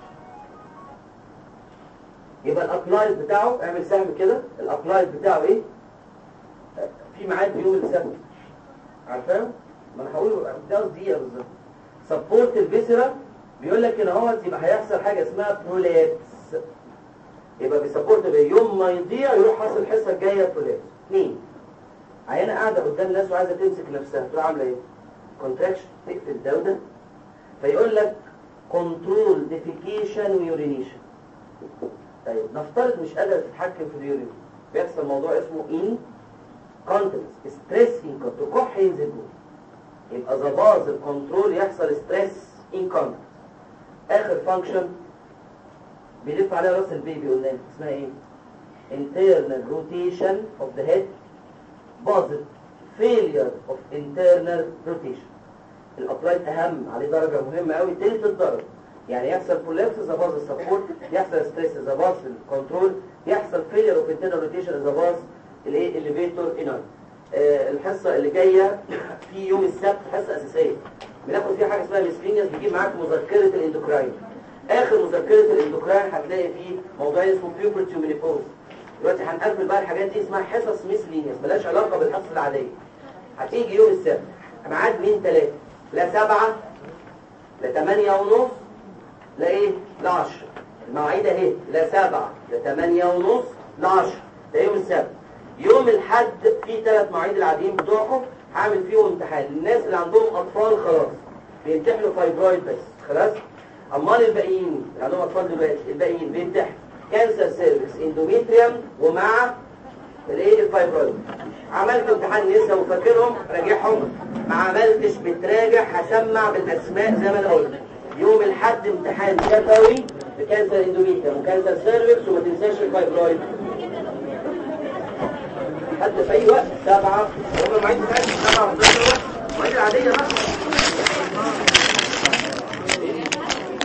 يبقى الابلايد بتاعه اعمل سهم كده الابلايد بتاعه ايه في ميعاد يوم السبت عارفاه ما انا هقول ده قصدي ايه بالظبط سبورت الفيسرا بيقول لك ان هو يبقى هيحصل حاجه اسمها برولابس يبقى بيسبورت يوم ما يضيع يروح حاصل الحصه الجايه برولابس اثنين عيانه قاعده قدام ناس وعايزه تمسك نفسها تروح عامله ايه كونتراكشن تقفل ده وده فيقول لك كنترول ديفيكيشن ويورينيشن طيب نفترض مش قادره تتحكم في اليورين بيحصل موضوع اسمه ان كونتنس ستريس ان تكح ينزل جوه يبقى ظباظ الكنترول يحصل ستريس ان كونتنس اخر فانكشن بيلف عليها راس البيبي قدام اسمها ايه internal rotation of the head باظت failure of internal rotation الابلايد اهم عليه درجه مهمه قوي تلت الدرجه يعني يحصل كولابس اذا باظ السبورت يحصل ستريس اذا باظ الكنترول يحصل فيلير اوف انترنال روتيشن اذا باظ الايه الليفيتور انر آه الحصه اللي جايه في يوم السبت حصه اساسيه بناخد فيها حاجه اسمها ميسلينيوس بيجيب معاك مذكره الاندوكراين اخر مذكره الاندوكراين هتلاقي فيه موضوع اسمه بيوبرتي ومينيبوز دلوقتي هنقفل بقى الحاجات دي اسمها حصص ميسلينيوس ملهاش علاقه بالحصص العاديه هتيجي يوم السبت ميعاد مين ثلاثه لا سبعة لا تمانية ونص لا ايه لا عشرة المواعيد اهي لا سبعة لا تمانية ونص لا عشرة ده يوم السبت يوم الحد في ثلاث مواعيد العاديين بتوعكم هعمل فيهم امتحان الناس اللي عندهم اطفال خلاص بيمتحنوا فايبرويد بس خلاص امال الباقيين اللي عندهم اطفال دلوقتي الباقيين بيمتحنوا كانسر سيرفيس اندوميتريوم ومع الايه الفايبرويد عملت امتحان لسه وفاكرهم راجعهم ما عملتش بتراجع هسمع بالاسماء زي ما انا قلت يوم الحد امتحان شفوي بكانسر اندوميتريوم وكانسر سيرفيكس وما تنساش الفايبرويد حد في اي وقت سبعة هم المواعيد بتاعتي سبعة 11 المواعيد العادية بقى